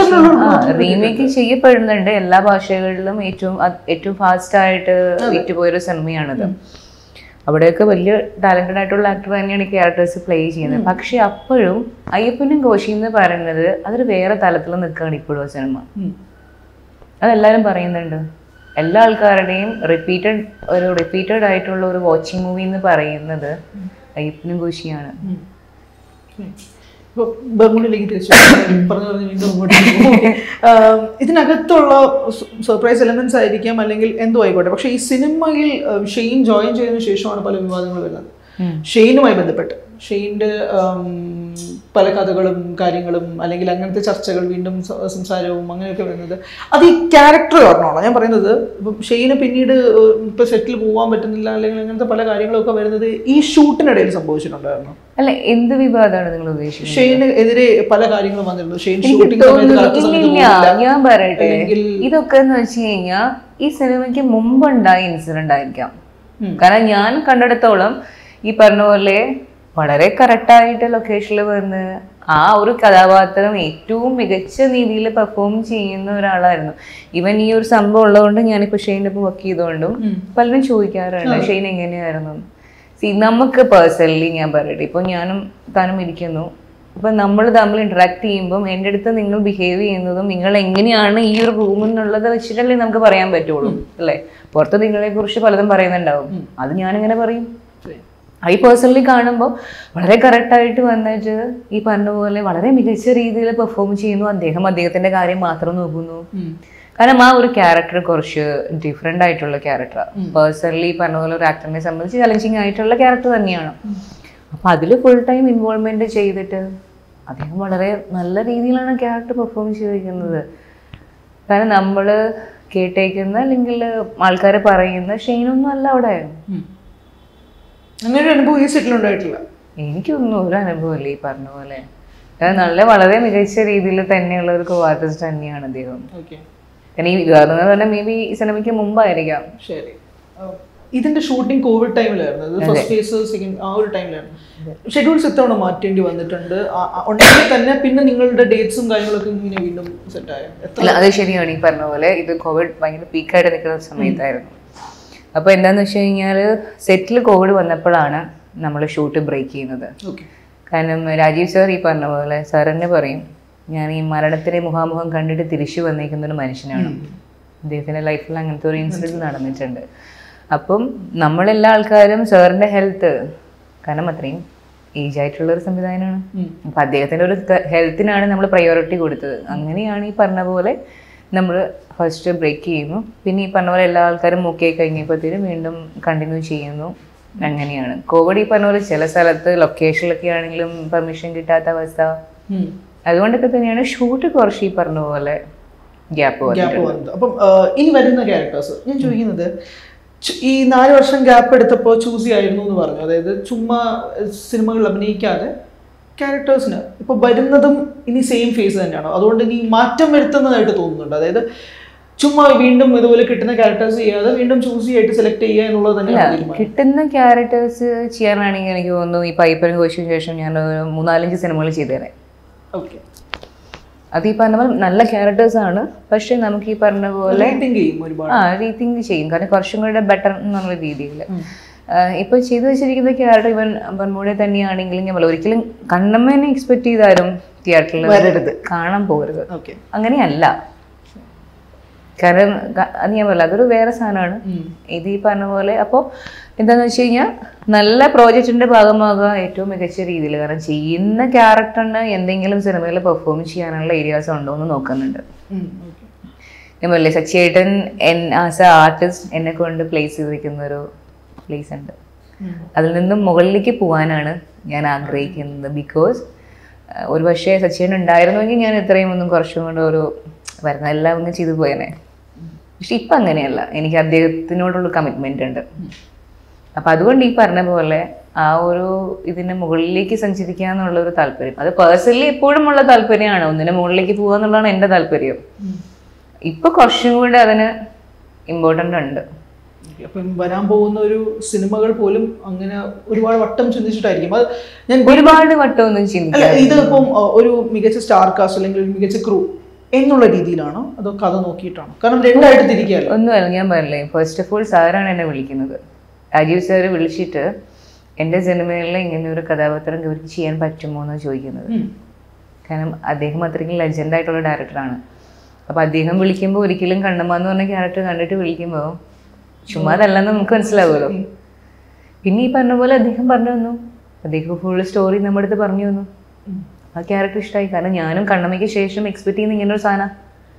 റീമേക്ക് ചെയ്യപ്പെടുന്നുണ്ട് എല്ലാ ഭാഷകളിലും ഏറ്റവും അത് ഏറ്റവും ഫാസ്റ്റ് ആയിട്ട് വിറ്റുപോയൊരു സിനിമയാണിത് അവിടെയൊക്കെ വലിയ ടാലന്റഡ് ആയിട്ടുള്ള ആക്ടർ തന്നെയാണ് ഈ ക്യാരക്ടേഴ്സ് പ്ലേ ചെയ്യുന്നത് പക്ഷെ അപ്പോഴും അയ്യപ്പനും കോശി എന്ന് പറയുന്നത് അതൊരു വേറെ തലത്തിൽ നിൽക്കുകയാണ് ഇപ്പോഴും ആ സിനിമ അതെല്ലാവരും പറയുന്നുണ്ട് എല്ലാ ആൾക്കാരുടെയും റിപ്പീറ്റഡ് ഒരു റിപ്പീറ്റഡ് ആയിട്ടുള്ള ഒരു വാച്ചിങ് മൂവി എന്ന് പറയുന്നത് അയ്യപ്പനും കോശിയാണ് ഇപ്പൊ ബർമുഡിലേക്ക് തിരിച്ചു പറഞ്ഞു പറഞ്ഞ് വീണ്ടും അങ്ങോട്ട് പോകും. ആം, ഇതിനകത്തുള്ള സർപ്രൈസ് എലമെന്റ്സ് ആയിരിക്കാം അല്ലെങ്കിൽ എന്തോ ആയിക്കോട്ടെ പക്ഷേ ഈ സിനിമയിൽ ആ, ഷെയ്ൻ ജോയിൻ ചെയ്തതിനു ശേഷമാണ് പല വിവാദങ്ങൾ വരുന്നത് ഷെയ്നുമായി ബന്ധപ്പെട്ട് ഷെയ്ൻ്റെ ആം, പല കഥകളും കാര്യങ്ങളും അല്ലെങ്കിൽ അങ്ങനത്തെ ചർച്ചകൾ വീണ്ടും സ- സംസാരവും അങ്ങനെയൊക്കെ വരുന്നത് അത് ഈ ക്യാരക്ടർ കാരണമാണ് ഞാൻ പറയുന്നത് ഇപ്പം ഷെയ്ന് പിന്നീട് ഏഹ്, ഇപ്പൊ സെറ്റിൽ പോകാൻ പറ്റുന്നില്ല അല്ലെങ്കിൽ അങ്ങനത്തെ പല കാര്യങ്ങളൊക്കെ വരുന്നത് ഈ ഷൂട്ടിനിടയിൽ സംഭവിച്ചിട്ടുണ്ടായിരുന്നു അല്ല എന്ത് വിവാദമാണ് നിങ്ങൾ ഉദ്ദേശിക്കുന്നത് ഷെയ്ന് എതിരെ പല കാര്യങ്ങളും വന്നിരുന്നു ഷെയ്ൻ എനിക്ക് ഷൂട്ടിംഗ് സമയത്ത് തോന്നുന്നു കറക്റ്റ് സമയത്ത് ഇല്ലില്ല പോകില്ല. ഞാൻ പറയട്ടെ അല്ലെങ്കിൽ ഇതൊക്കെ എന്ന് വെച്ച് കഴിഞ്ഞാൽ ഈ സിനിമയ്ക്ക് മുമ്പുണ്ടായ ഇൻസിഡന്റ് ആയിരിക്കാം ഉം. കാരണം ഞാൻ കണ്ടിടത്തോളം ഈ പറഞ്ഞ പോലെ വളരെ കറക്റ്റായിട്ട് ലൊക്കേഷനിൽ വന്ന് ആ ഒരു കഥാപാത്രം ഏറ്റവും മികച്ച രീതിയിൽ പെർഫോം ചെയ്യുന്ന ഒരാളായിരുന്നു ഇവൻ ഈ ഒരു സംഭവം ഉള്ളതുകൊണ്ട് ഞാനിപ്പോൾ ഷെയ്ൻ്റെ ഇപ്പോൾ വർക്ക് ചെയ്തുകൊണ്ടും പലരും ചോദിക്കാറുണ്ട് ഷെയ്ൻ എങ്ങനെയായിരുന്നു സി നമുക്ക് പേഴ്സണലി ഞാൻ പറയട്ടെ ഇപ്പോൾ ഞാനും താനും ഇരിക്കുന്നു ഇപ്പം നമ്മൾ തമ്മിൽ ഇന്ററാക്ട് ചെയ്യുമ്പം എൻ്റെ അടുത്ത് നിങ്ങൾ ബിഹേവ് ചെയ്യുന്നതും നിങ്ങൾ എങ്ങനെയാണ് ഈ ഒരു റൂമിൽ നിന്നുള്ളത് വെച്ചിട്ടല്ലേ നമുക്ക് പറയാൻ പറ്റുള്ളൂ അല്ലേ പുറത്ത് നിങ്ങളെ കുറിച്ച് പലതും പറയുന്നുണ്ടാവും അത് ഞാനിങ്ങനെ പറയും ഐ പേഴ്സണലി കാണുമ്പോൾ വളരെ കറക്റ്റായിട്ട് വന്നിട്ട് ഈ പറഞ്ഞ പോലെ വളരെ മികച്ച രീതിയിൽ പെർഫോം ചെയ്യുന്നു അദ്ദേഹം അദ്ദേഹത്തിന്റെ കാര്യം മാത്രം നോക്കുന്നു ഉം. കാരണം ആ ഒരു ക്യാരക്ടർ കുറച്ച് ഡിഫറെൻ്റ് ആയിട്ടുള്ള ക്യാരക്ടറാണ് പേഴ്സണലി പറഞ്ഞ പോലെ ഒരു ആക്ടറിനെ സംബന്ധിച്ച് ചലഞ്ചിങ് ആയിട്ടുള്ള ക്യാരക്ടർ തന്നെയാണ് അപ്പൊ അതിൽ ഫുൾ ടൈം ഇൻവോൾവ്മെന്റ് ചെയ്തിട്ട് അദ്ദേഹം വളരെ നല്ല രീതിയിലാണ് ക്യാരക്ടർ പെർഫോം ചെയ്തിരിക്കുന്നത് കാരണം നമ്മൾ കേട്ടേക്കുന്ന അല്ലെങ്കിൽ ആൾക്കാർ പറയുന്ന ഷെയ്നൊന്നും അല്ല അവിടെ ഉം. അങ്ങനെ ഒരു അനുഭവം ഈ സെറ്റിൽ ഉണ്ടായിട്ടില്ല എനിക്കൊന്നും ഒരു അനുഭവമില്ല ഈ പറഞ്ഞ പോലെ കാരണം നല്ല വളരെ മികച്ച രീതിയിൽ തന്നെയുള്ള ഒരു കോ ആർട്ടിസ്റ്റ് തന്നെയാണ് അദ്ദേഹം ഓക്കെ കാരണം ഈ വിവാദം എന്ന് പറഞ്ഞാൽ മേ ബി ഈ സിനിമയ്ക്ക് മുമ്പായിരിക്കാം ശരി ആ, ഇതിന്റെ ഷൂട്ടിംഗ് കോവിഡ് ടൈമിലായിരുന്നു ഫസ്റ്റ് ഫേസ് സെക്കൻഡ് ആ ഒരു ടൈമിലായിരുന്നു ഷെഡ്യൂൾസ് ഇത്തവണ മാറ്റേണ്ടി വന്നിട്ടുണ്ട് ആ- ആ- ഉണ്ടെങ്കിൽ തന്നെ പിന്നെ നിങ്ങളുടെ ഡേറ്റ്സും കാര്യങ്ങളൊക്കെ ഇങ്ങനെ വീണ്ടും സെറ്റ് ആയോ എത്ര അല്ല അത് ശരിയാണ് ഈ പറഞ്ഞ പോലെ ഇത് കോവിഡ് ഭയങ്കര പീക്കായിട്ട് നിൽക്കുന്ന സമയത്തായിരുന്നു അപ്പോൾ എന്താന്ന് വെച്ച് കഴിഞ്ഞാൽ സെറ്റിൽ കോവിഡ് വന്നപ്പോഴാണ് നമ്മൾ ഷൂട്ട് ബ്രേക്ക് ചെയ്യുന്നത് ഓക്കെ കാരണം രാജീവ് സാർ ഈ പറഞ്ഞ പോലെ സാർ തന്നെ പറയും ഞാൻ ഈ മരണത്തിനെ മുഖാമുഖം കണ്ടിട്ട് തിരിച്ചു വന്നേക്കുന്ന ഒരു മനുഷ്യനാണ് അദ്ദേഹത്തിൻ്റെ ലൈഫിൽ അങ്ങനത്തെ ഒരു ഇൻസിഡൻറ്റ് നടന്നിട്ടുണ്ട് അപ്പം നമ്മളെല്ലാ ആൾക്കാരും സാറിന്റെ ഹെൽത്ത് കാരണം അത്രയും ഏജ് ആയിട്ടുള്ള ഒരു സംവിധാനമാണ് അപ്പൊ അദ്ദേഹത്തിന്റെ ഒരു ഹെൽത്തിനാണ് നമ്മൾ പ്രയോറിറ്റി കൊടുത്തത് അങ്ങനെയാണ് ഈ പറഞ്ഞ പോലെ നമ്മൾ ഫസ്റ്റ് ബ്രേക്ക് ചെയ്യുന്നു പിന്നെ ഈ പറഞ്ഞ പോലെ എല്ലാ ആൾക്കാരും ഓക്കെ ആയി കഴിഞ്ഞപ്പോഴത്തേനും വീണ്ടും കണ്ടിന്യൂ ചെയ്യുന്നു അങ്ങനെയാണ് കോവിഡ് ഈ പറഞ്ഞ പോലെ ചില സ്ഥലത്ത് ലൊക്കേഷനിലൊക്കെ ആണെങ്കിലും പെർമിഷൻ കിട്ടാത്ത അവസ്ഥ അതുകൊണ്ടൊക്കെ തന്നെയാണ് ഷൂട്ട് കുറച്ച് ഈ പറഞ്ഞ പോലെ ഗ്യാപ്പ് വന്നത് ഗ്യാപ്പ് വന്നത് അപ്പം ആ, ഇനി വരുന്ന ക്യാരക്ടേഴ്സ് ഞാൻ ചോദിക്കുന്നത് ചു- ഈ നാല് വർഷം ഗ്യാപ്പ് എടുത്തപ്പോൾ ചൂസി ആയിരുന്നു എന്ന് പറഞ്ഞു അതായത് ചുമ്മാ സിനിമകളിൽ അഭിനയിക്കാതെ ക്യാരക്ടേഴ്സിന് ഇപ്പൊ വരുന്നതും ഇനി സെയിം ഫേസ് തന്നെയാണോ അതുകൊണ്ട് ഇനി മാറ്റം വരുത്തുന്നതായിട്ട് തോന്നുന്നുണ്ട് അതായത് ചുമ്മാ വീണ്ടും ഇതുപോലെ കിട്ടുന്ന ക്യാരക്ടേഴ്സ് ചെയ്യാതെ വീണ്ടും ചൂസി ആയിട്ട് സെലക്ട് ചെയ്യുക എന്നുള്ളത് തന്നെയാണ് തീരുമാനം കിട്ടുന്ന ക്യാരക്ടേഴ്സ് ചെയ്യാനാണെങ്കിൽ എനിക്ക് തോന്നുന്നു ഈ പൈപ്പറിന് കോശിന് ശേഷം ഞാൻ ഒരു മൂന്നാലഞ്ച് സിനിമകൾ ചെയ്തേനെ ഓക്കെ അത് ഈ പറഞ്ഞ പോലെ നല്ല ക്യാരക്ടേഴ്സ് ആണ് പക്ഷെ നമുക്ക് ഈ പറഞ്ഞ പോലെ തിങ്ക് ചെയ്യും ഒരുപാട് ആ റീതിങ്ക് ചെയ്യും കാരണം കുറച്ചും കൂടെ ബെറ്റർ എന്നുള്ള രീതിയിൽ ഇപ്പൊ ചെയ്തു വെച്ചിരിക്കുന്ന ക്യാരക്ടർ ഇവൻ ബർമൂടെ തന്നെയാണെങ്കിലും ഞാൻ പറയാം, ഒരിക്കലും കണ്ണമ്മേനെ എക്സ്പെക്ട് ചെയ്താലും തിയേറ്ററിൽ വരരുത് കാണാൻ പോകരുത് ഓക്കെ അങ്ങനെയല്ല കാരണം ക- അത് ഞാൻ പറയില്ല അതൊരു വേറെ സാധനമാണ് ഇത് ഈ പറഞ്ഞ പോലെ അപ്പോൾ എന്താന്ന് വെച്ച് കഴിഞ്ഞാൽ നല്ല പ്രോജക്റ്റിന്റെ ഭാഗമാകുക ഏറ്റവും മികച്ച രീതിയിൽ കാരണം ചെയ്യുന്ന ക്യാരക്ടറിന് എന്തെങ്കിലും സിനിമയിൽ പെർഫോം ചെയ്യാനുള്ള ഏരിയാസ് ഉണ്ടോ എന്ന് നോക്കുന്നുണ്ട് ഞാൻ പറയില്ലേ സച്ചിയേട്ടൻ എൻ ആസ് എ ആർട്ടിസ്റ്റ് എന്നെ കൊണ്ട് പ്ലേസ് ചെയ്തിരിക്കുന്ന ഒരു പ്ലേസ് ഉണ്ട് അതിൽ നിന്നും മുകളിലേക്ക് പോകാനാണ് ഞാൻ ആഗ്രഹിക്കുന്നത് ബിക്കോസ് ഒരു പക്ഷേ സച്ചിയേട്ടൻ ഉണ്ടായിരുന്നുവെങ്കിൽ ഞാൻ ഇത്രയും ഒന്നും കുറച്ചും കൂടെ ഒരു വരുന്ന എല്ലാം ഒന്ന് ചെയ്തു പോയേനെ പക്ഷെ ഇപ്പം അങ്ങനെയല്ല എനിക്ക് അദ്ദേഹത്തിനോടുള്ള കമ്മിറ്റ്മെന്റ് ഉണ്ട് അപ്പം അതുകൊണ്ട് ഈ പറഞ്ഞ പോലെ ആ ഒരു ഇതിന്റെ മുകളിലേക്ക് സഞ്ചരിക്കുക എന്നുള്ള ഒരു താല്പര്യം അത് പേഴ്സണലി എപ്പോഴും ഉള്ള താല്പര്യമാണ് ഒന്നിന്റെ മുകളിലേക്ക് പോകുക എന്നുള്ളതാണ് എൻ്റെ താല്പര്യം ഇപ്പൊ കുറച്ചും കൂടെ അതിന് ഇമ്പോർട്ടൻ്റ് ഉണ്ട് അപ്പം വരാൻ പോകുന്ന ഒരു സിനിമകൾ പോലും അങ്ങനെ ഒരുപാട് വട്ടം ചിന്തിച്ചിട്ടായിരിക്കും അത് ഞാൻ ഒരുപാട് വട്ടമൊന്നും ചിന്തിക്കും അല്ല ഇത് ഇപ്പം അ, ഒരു മികച്ച സ്റ്റാർ കാസ്റ്റ് അല്ലെങ്കിൽ ഒരു മികച്ച ക്രൂ എന്നുള്ള രീതിയിലാണോ അതോ കഥ നോക്കിയിട്ടാണോ കാരണം രണ്ടായിട്ട് തിരിക്കുകയല്ലോ ഒന്നുമല്ല ഞാൻ പറഞ്ഞില്ലേ ഫസ്റ്റ് ഓഫ് ഓൾ സാറാണ് എന്നെ വിളിക്കുന്നത് രാജീവ് സാറ് വിളിച്ചിട്ട് എൻ്റെ സിനിമയിൽ ഇങ്ങനെ ഒരു കഥാപാത്രം ഇവർക്ക് ചെയ്യാൻ പറ്റുമോ എന്ന് ചോദിക്കുന്നത് കാരണം അദ്ദേഹം അത്രയ്ക്കും ലെജൻഡ് ആയിട്ടുള്ള ഡയറക്ടറാണ് അപ്പോൾ അദ്ദേഹം വിളിക്കുമ്പോൾ ഒരിക്കലും കണ്ണമ്മ എന്ന് പറഞ്ഞ ക്യാരക്ടർ കണ്ടിട്ട് വിളിക്കുമ്പോൾ ചുമ്മാ അതല്ലെന്ന് നമുക്ക് മനസ്സിലാവുമല്ലോ പിന്നെ ഈ പറഞ്ഞ പോലെ അദ്ദേഹം പറഞ്ഞു തന്നു അദ്ദേഹം ഫുൾ സ്റ്റോറി നമ്മുടെ അടുത്ത് പറഞ്ഞു തന്നു ആ ക്യാരക്ടർ ഇഷ്ടമായി കാരണം ഞാനും കണ്ണമ്മയ്ക്ക് ശേഷം എക്സ്പെക്ട് ചെയ്യുന്ന ഇങ്ങനെ ഒരു സാധനം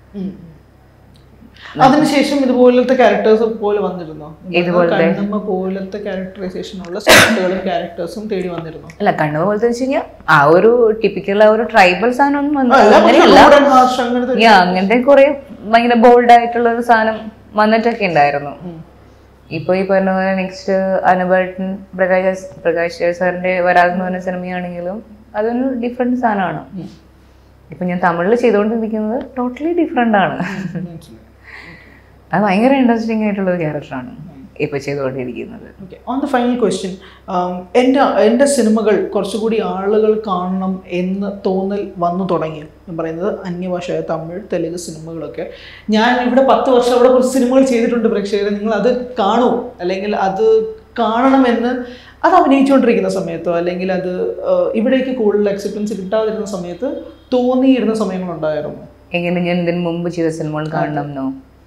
അതിനുശേഷം ഇതുപോലത്തെ ക്യാരക്ടേഴ്സ് പോലെ വന്നിരുന്നോ ഇതുപോലത്തെ? കണ്ണമ്മ പോലത്തെ ക്യാരക്ടറൈസേഷൻ ഉള്ള സ്ക്രിപ്റ്റുകളും ക്യാരക്ടേഴ്സും തേടി വന്നിരുന്നു അല്ല കണ്ണമ്മ പോലത്തെ വെച്ച് കഴിഞ്ഞാൽ ആ ഒരു ടിപ്പിക്കൽ ആ ഒരു ട്രൈബൽ സാധനം ഒന്നും വന്നു അല്ല പക്ഷെ അങ്ങനെയല്ല rude and harsh അങ്ങനത്തെ ഒരു- ഞാൻ അങ്ങനത്തെ കുറെ ഭയങ്കര ബോൾഡ് ആയിട്ടുള്ള ഒരു സാധനം വന്നിട്ടൊക്കെ ഉണ്ടായിരുന്നു ഇപ്പൊ ഈ പറഞ്ഞ പോലെ നെക്സ്റ്റ് അനുബർട്ടൻ പ്രകാശ് പ്രകാശ് സാറിന്റെ വരാതെന്ന് പറഞ്ഞ സിനിമയാണെങ്കിലും അതൊരു ഡിഫറെന്റ് സാധനമാണ് ഇപ്പൊ ഞാൻ തമിഴിൽ ചെയ്തുകൊണ്ടിരിക്കുന്നത് ടോട്ടലി ഡിഫറെന്റ് ആണ് മനസ്സിലായി. അത് ഭയങ്കര ഇൻട്രസ്റ്റിംഗ് ആയിട്ടുള്ള ഒരു ക്യാരക്ടറാണ് ഇപ്പൊ ചെയ്തുകൊണ്ടിരിക്കുന്നത് okay on the final question എൻ്റെ എൻ്റെ സിനിമകൾ കുറച്ചുകൂടി ആളുകൾ കാണണം എന്ന് തോന്നൽ വന്നു തുടങ്ങി ഞാൻ പറയുന്നത് അന്യഭാഷയായ തമിഴ് തെലുങ്ക് സിനിമകളൊക്കെ ഞാൻ ഇവിടെ പത്ത് വർഷം അവിടെ കുറച്ച് സിനിമകൾ ചെയ്തിട്ടുണ്ട് പ്രേക്ഷകരെ നിങ്ങൾ അത് കാണൂ അല്ലെങ്കിൽ അത് കാണണമെന്ന് അത് അഭിനയിച്ചുകൊണ്ടിരിക്കുന്ന സമയത്തോ അല്ലെങ്കിൽ അത് ആ, ഇവിടേക്ക് കൂടുതൽ അക്സെപ്റ്റൻസ് കിട്ടാതിരുന്ന സമയത്ത് തോന്നിയിരുന്ന സമയങ്ങളുണ്ടായിരുന്നു എങ്ങനെ ഞാൻ ഇതിന് മുമ്പ് ചെയ്ത സിനിമകൾ കാണണം എന്നോ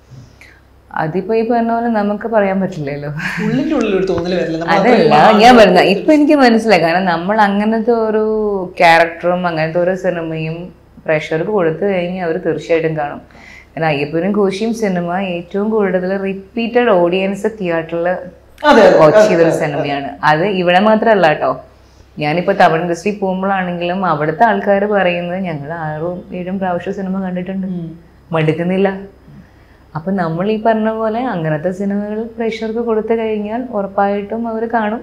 അതിപ്പോ ഈ പറഞ്ഞ പോലെ നമുക്ക് പറയാൻ പറ്റില്ലല്ലോ ഉള്ളിൻ്റെ ഉള്ളിൽ ഒരു തോന്നൽ വരില്ല നമ്മൾ അതല്ല ഞാൻ പറഞ്ഞ ഇപ്പൊ എനിക്ക് മനസ്സിലായി കാരണം നമ്മൾ അങ്ങനത്തെ ഒരു ക്യാരക്ടറും അങ്ങനത്തെ ഒരു സിനിമയും പ്രേക്ഷകർക്ക് കൊടുത്തു കഴിഞ്ഞാൽ അവർ തീർച്ചയായിട്ടും കാണും കാരണം അയ്യപ്പനും കോശിയും സിനിമ ഏറ്റവും കൂടുതൽ റിപ്പീറ്റഡ് ഓഡിയൻസ് തിയേറ്ററിൽ അതെ അതെ വാച്ച് ചെയ്തൊരു സിനിമയാണ് അത് ഇവിടെ മാത്രമല്ല കേട്ടോ ഞാനിപ്പോ തമിഴ് ഇൻഡസ്ട്രി പോകുമ്പോഴാണെങ്കിലും അവിടുത്തെ ആൾക്കാർ പറയുന്നത് ഞങ്ങൾ ആറും ഏഴും പ്രാവശ്യം സിനിമ കണ്ടിട്ടുണ്ട് മടുക്കുന്നില്ല അപ്പൊ നമ്മൾ ഈ പറഞ്ഞ പോലെ അങ്ങനത്തെ സിനിമകൾ പ്രേക്ഷകർക്ക് കൊടുത്തു കഴിഞ്ഞാൽ ഉറപ്പായിട്ടും അവർ കാണും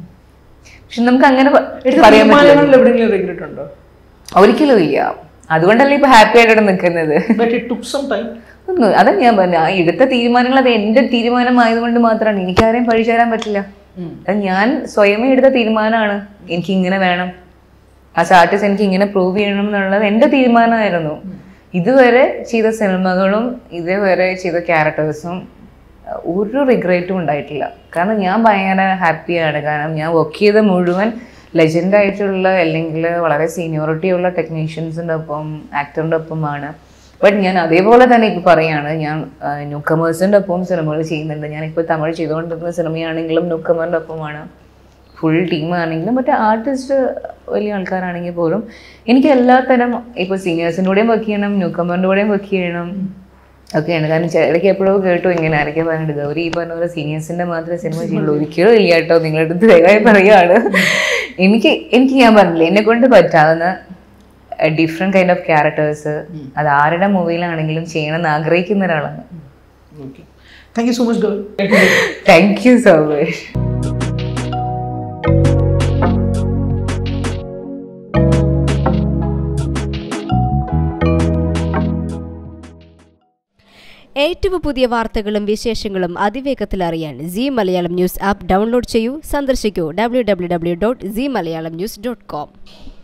പക്ഷെ നമുക്ക് അങ്ങനെ പ- എടുത്ത പറയാൻ പറ്റില്ല തീരുമാനങ്ങളിൽ എവിടെയെങ്കിലും റിഗ്രറ്റ് ഉണ്ടോ ഒരിക്കലും ഇല്ല അതുകൊണ്ടല്ലേ ഇപ്പൊ ഹാപ്പി ആയിട്ട് ഇവിടെ നിൽക്കുന്നത് but it took some time ഒന്നും അതാ ഞാൻ പറഞ്ഞ ആ എടുത്ത തീരുമാനങ്ങൾ അത് എന്റെ തീരുമാനമായതുകൊണ്ട് മാത്രമാണ് എനിക്കാരെയും പഴിചേരാൻ പറ്റില്ല അത് ഞാൻ സ്വയമേ എടുത്ത തീരുമാനമാണ് എനിക്ക് ഇങ്ങനെ വേണം ആ ആർട്ടിസ്റ്റ് എനിക്ക് ഇങ്ങനെ പ്രൂവ് ചെയ്യണം എന്നുള്ളത് എൻ്റെ തീരുമാനമായിരുന്നു ഇതുവരെ ചെയ്ത സിനിമകളും ഇതുവരെ ചെയ്ത ക്യാരക്ടേഴ്സും ഒരു റിഗ്രറ്റും ഉണ്ടായിട്ടില്ല കാരണം ഞാൻ ഭയങ്കര ഹാപ്പിയാണ് കാരണം ഞാൻ വർക്ക് ചെയ്ത മുഴുവൻ ലെജൻഡ് ആയിട്ടുള്ള അല്ലെങ്കിൽ വളരെ സീനിയോറിറ്റി ഉള്ള ടെക്നീഷ്യൻസിൻ്റെ ഒപ്പം ആക്ടറിൻ്റെ ഒപ്പമാണ് ബട്ട് ഞാൻ അതേപോലെ തന്നെ ഇപ്പൊ പറയാണ് ഞാൻ ന്യൂക്കമേഴ്സിന്റെ ഒപ്പം സിനിമകൾ ചെയ്യുന്നുണ്ട് ഞാൻ ഇപ്പോൾ തമിഴ് ചെയ്തുകൊണ്ടിരുന്ന സിനിമയാണെങ്കിലും ന്യൂക്കമറിന്റെ ഒപ്പമാണ് ഫുൾ ടീമാണെങ്കിലും മറ്റേ ആർട്ടിസ്റ്റ് വലിയ ആൾക്കാരാണെങ്കിൽ പോലും എനിക്ക് എല്ലാത്തരം ഇപ്പോൾ സീനിയേഴ്സിൻ്റെ കൂടെയും വർക്ക് ചെയ്യണം ന്യൂക്കമറിൻ്റെ കൂടെയും വർക്ക് ചെയ്യണം ഒക്കെയാണ് കാരണം ചെ- ഇടയ്ക്ക് എപ്പോഴോ കേട്ടു ഇങ്ങനെ ആരൊക്കെ പറഞ്ഞിട്ട് ഗൗരി ഈ പറഞ്ഞ പോലെ സീനിയേഴ്സിന്റെ മാത്രമേ സിനിമ ചെയ്യുള്ളൂ ഒരിക്കലും ഇല്ല കേട്ടോ നിങ്ങളുടെ അടുത്ത് ദയവായി പറയുകയാണ് എനിക്ക് എനിക്ക് ഞാൻ പറഞ്ഞില്ലേ എന്നെ കൊണ്ട് പറ്റാവുന്ന ഡിഫറെന്റ് കൈൻഡ് ഓഫ് ക്യാരക്ടേഴ്സ് അത് ആരുടെ മൂവിയിലാണെങ്കിലും ചെയ്യണമെന്ന് ആഗ്രഹിക്കുന്ന ഒരാളാണ് okay thank you so much girl thank you so much ഏറ്റവും പുതിയ വാർത്തകളും വിശേഷങ്ങളും അതിവേഗത്തിൽ അറിയാൻ Zee Malayalam news app download ചെയ്യൂ സന്ദർശിക്കൂ W W W dot Zee Malayalam news dot com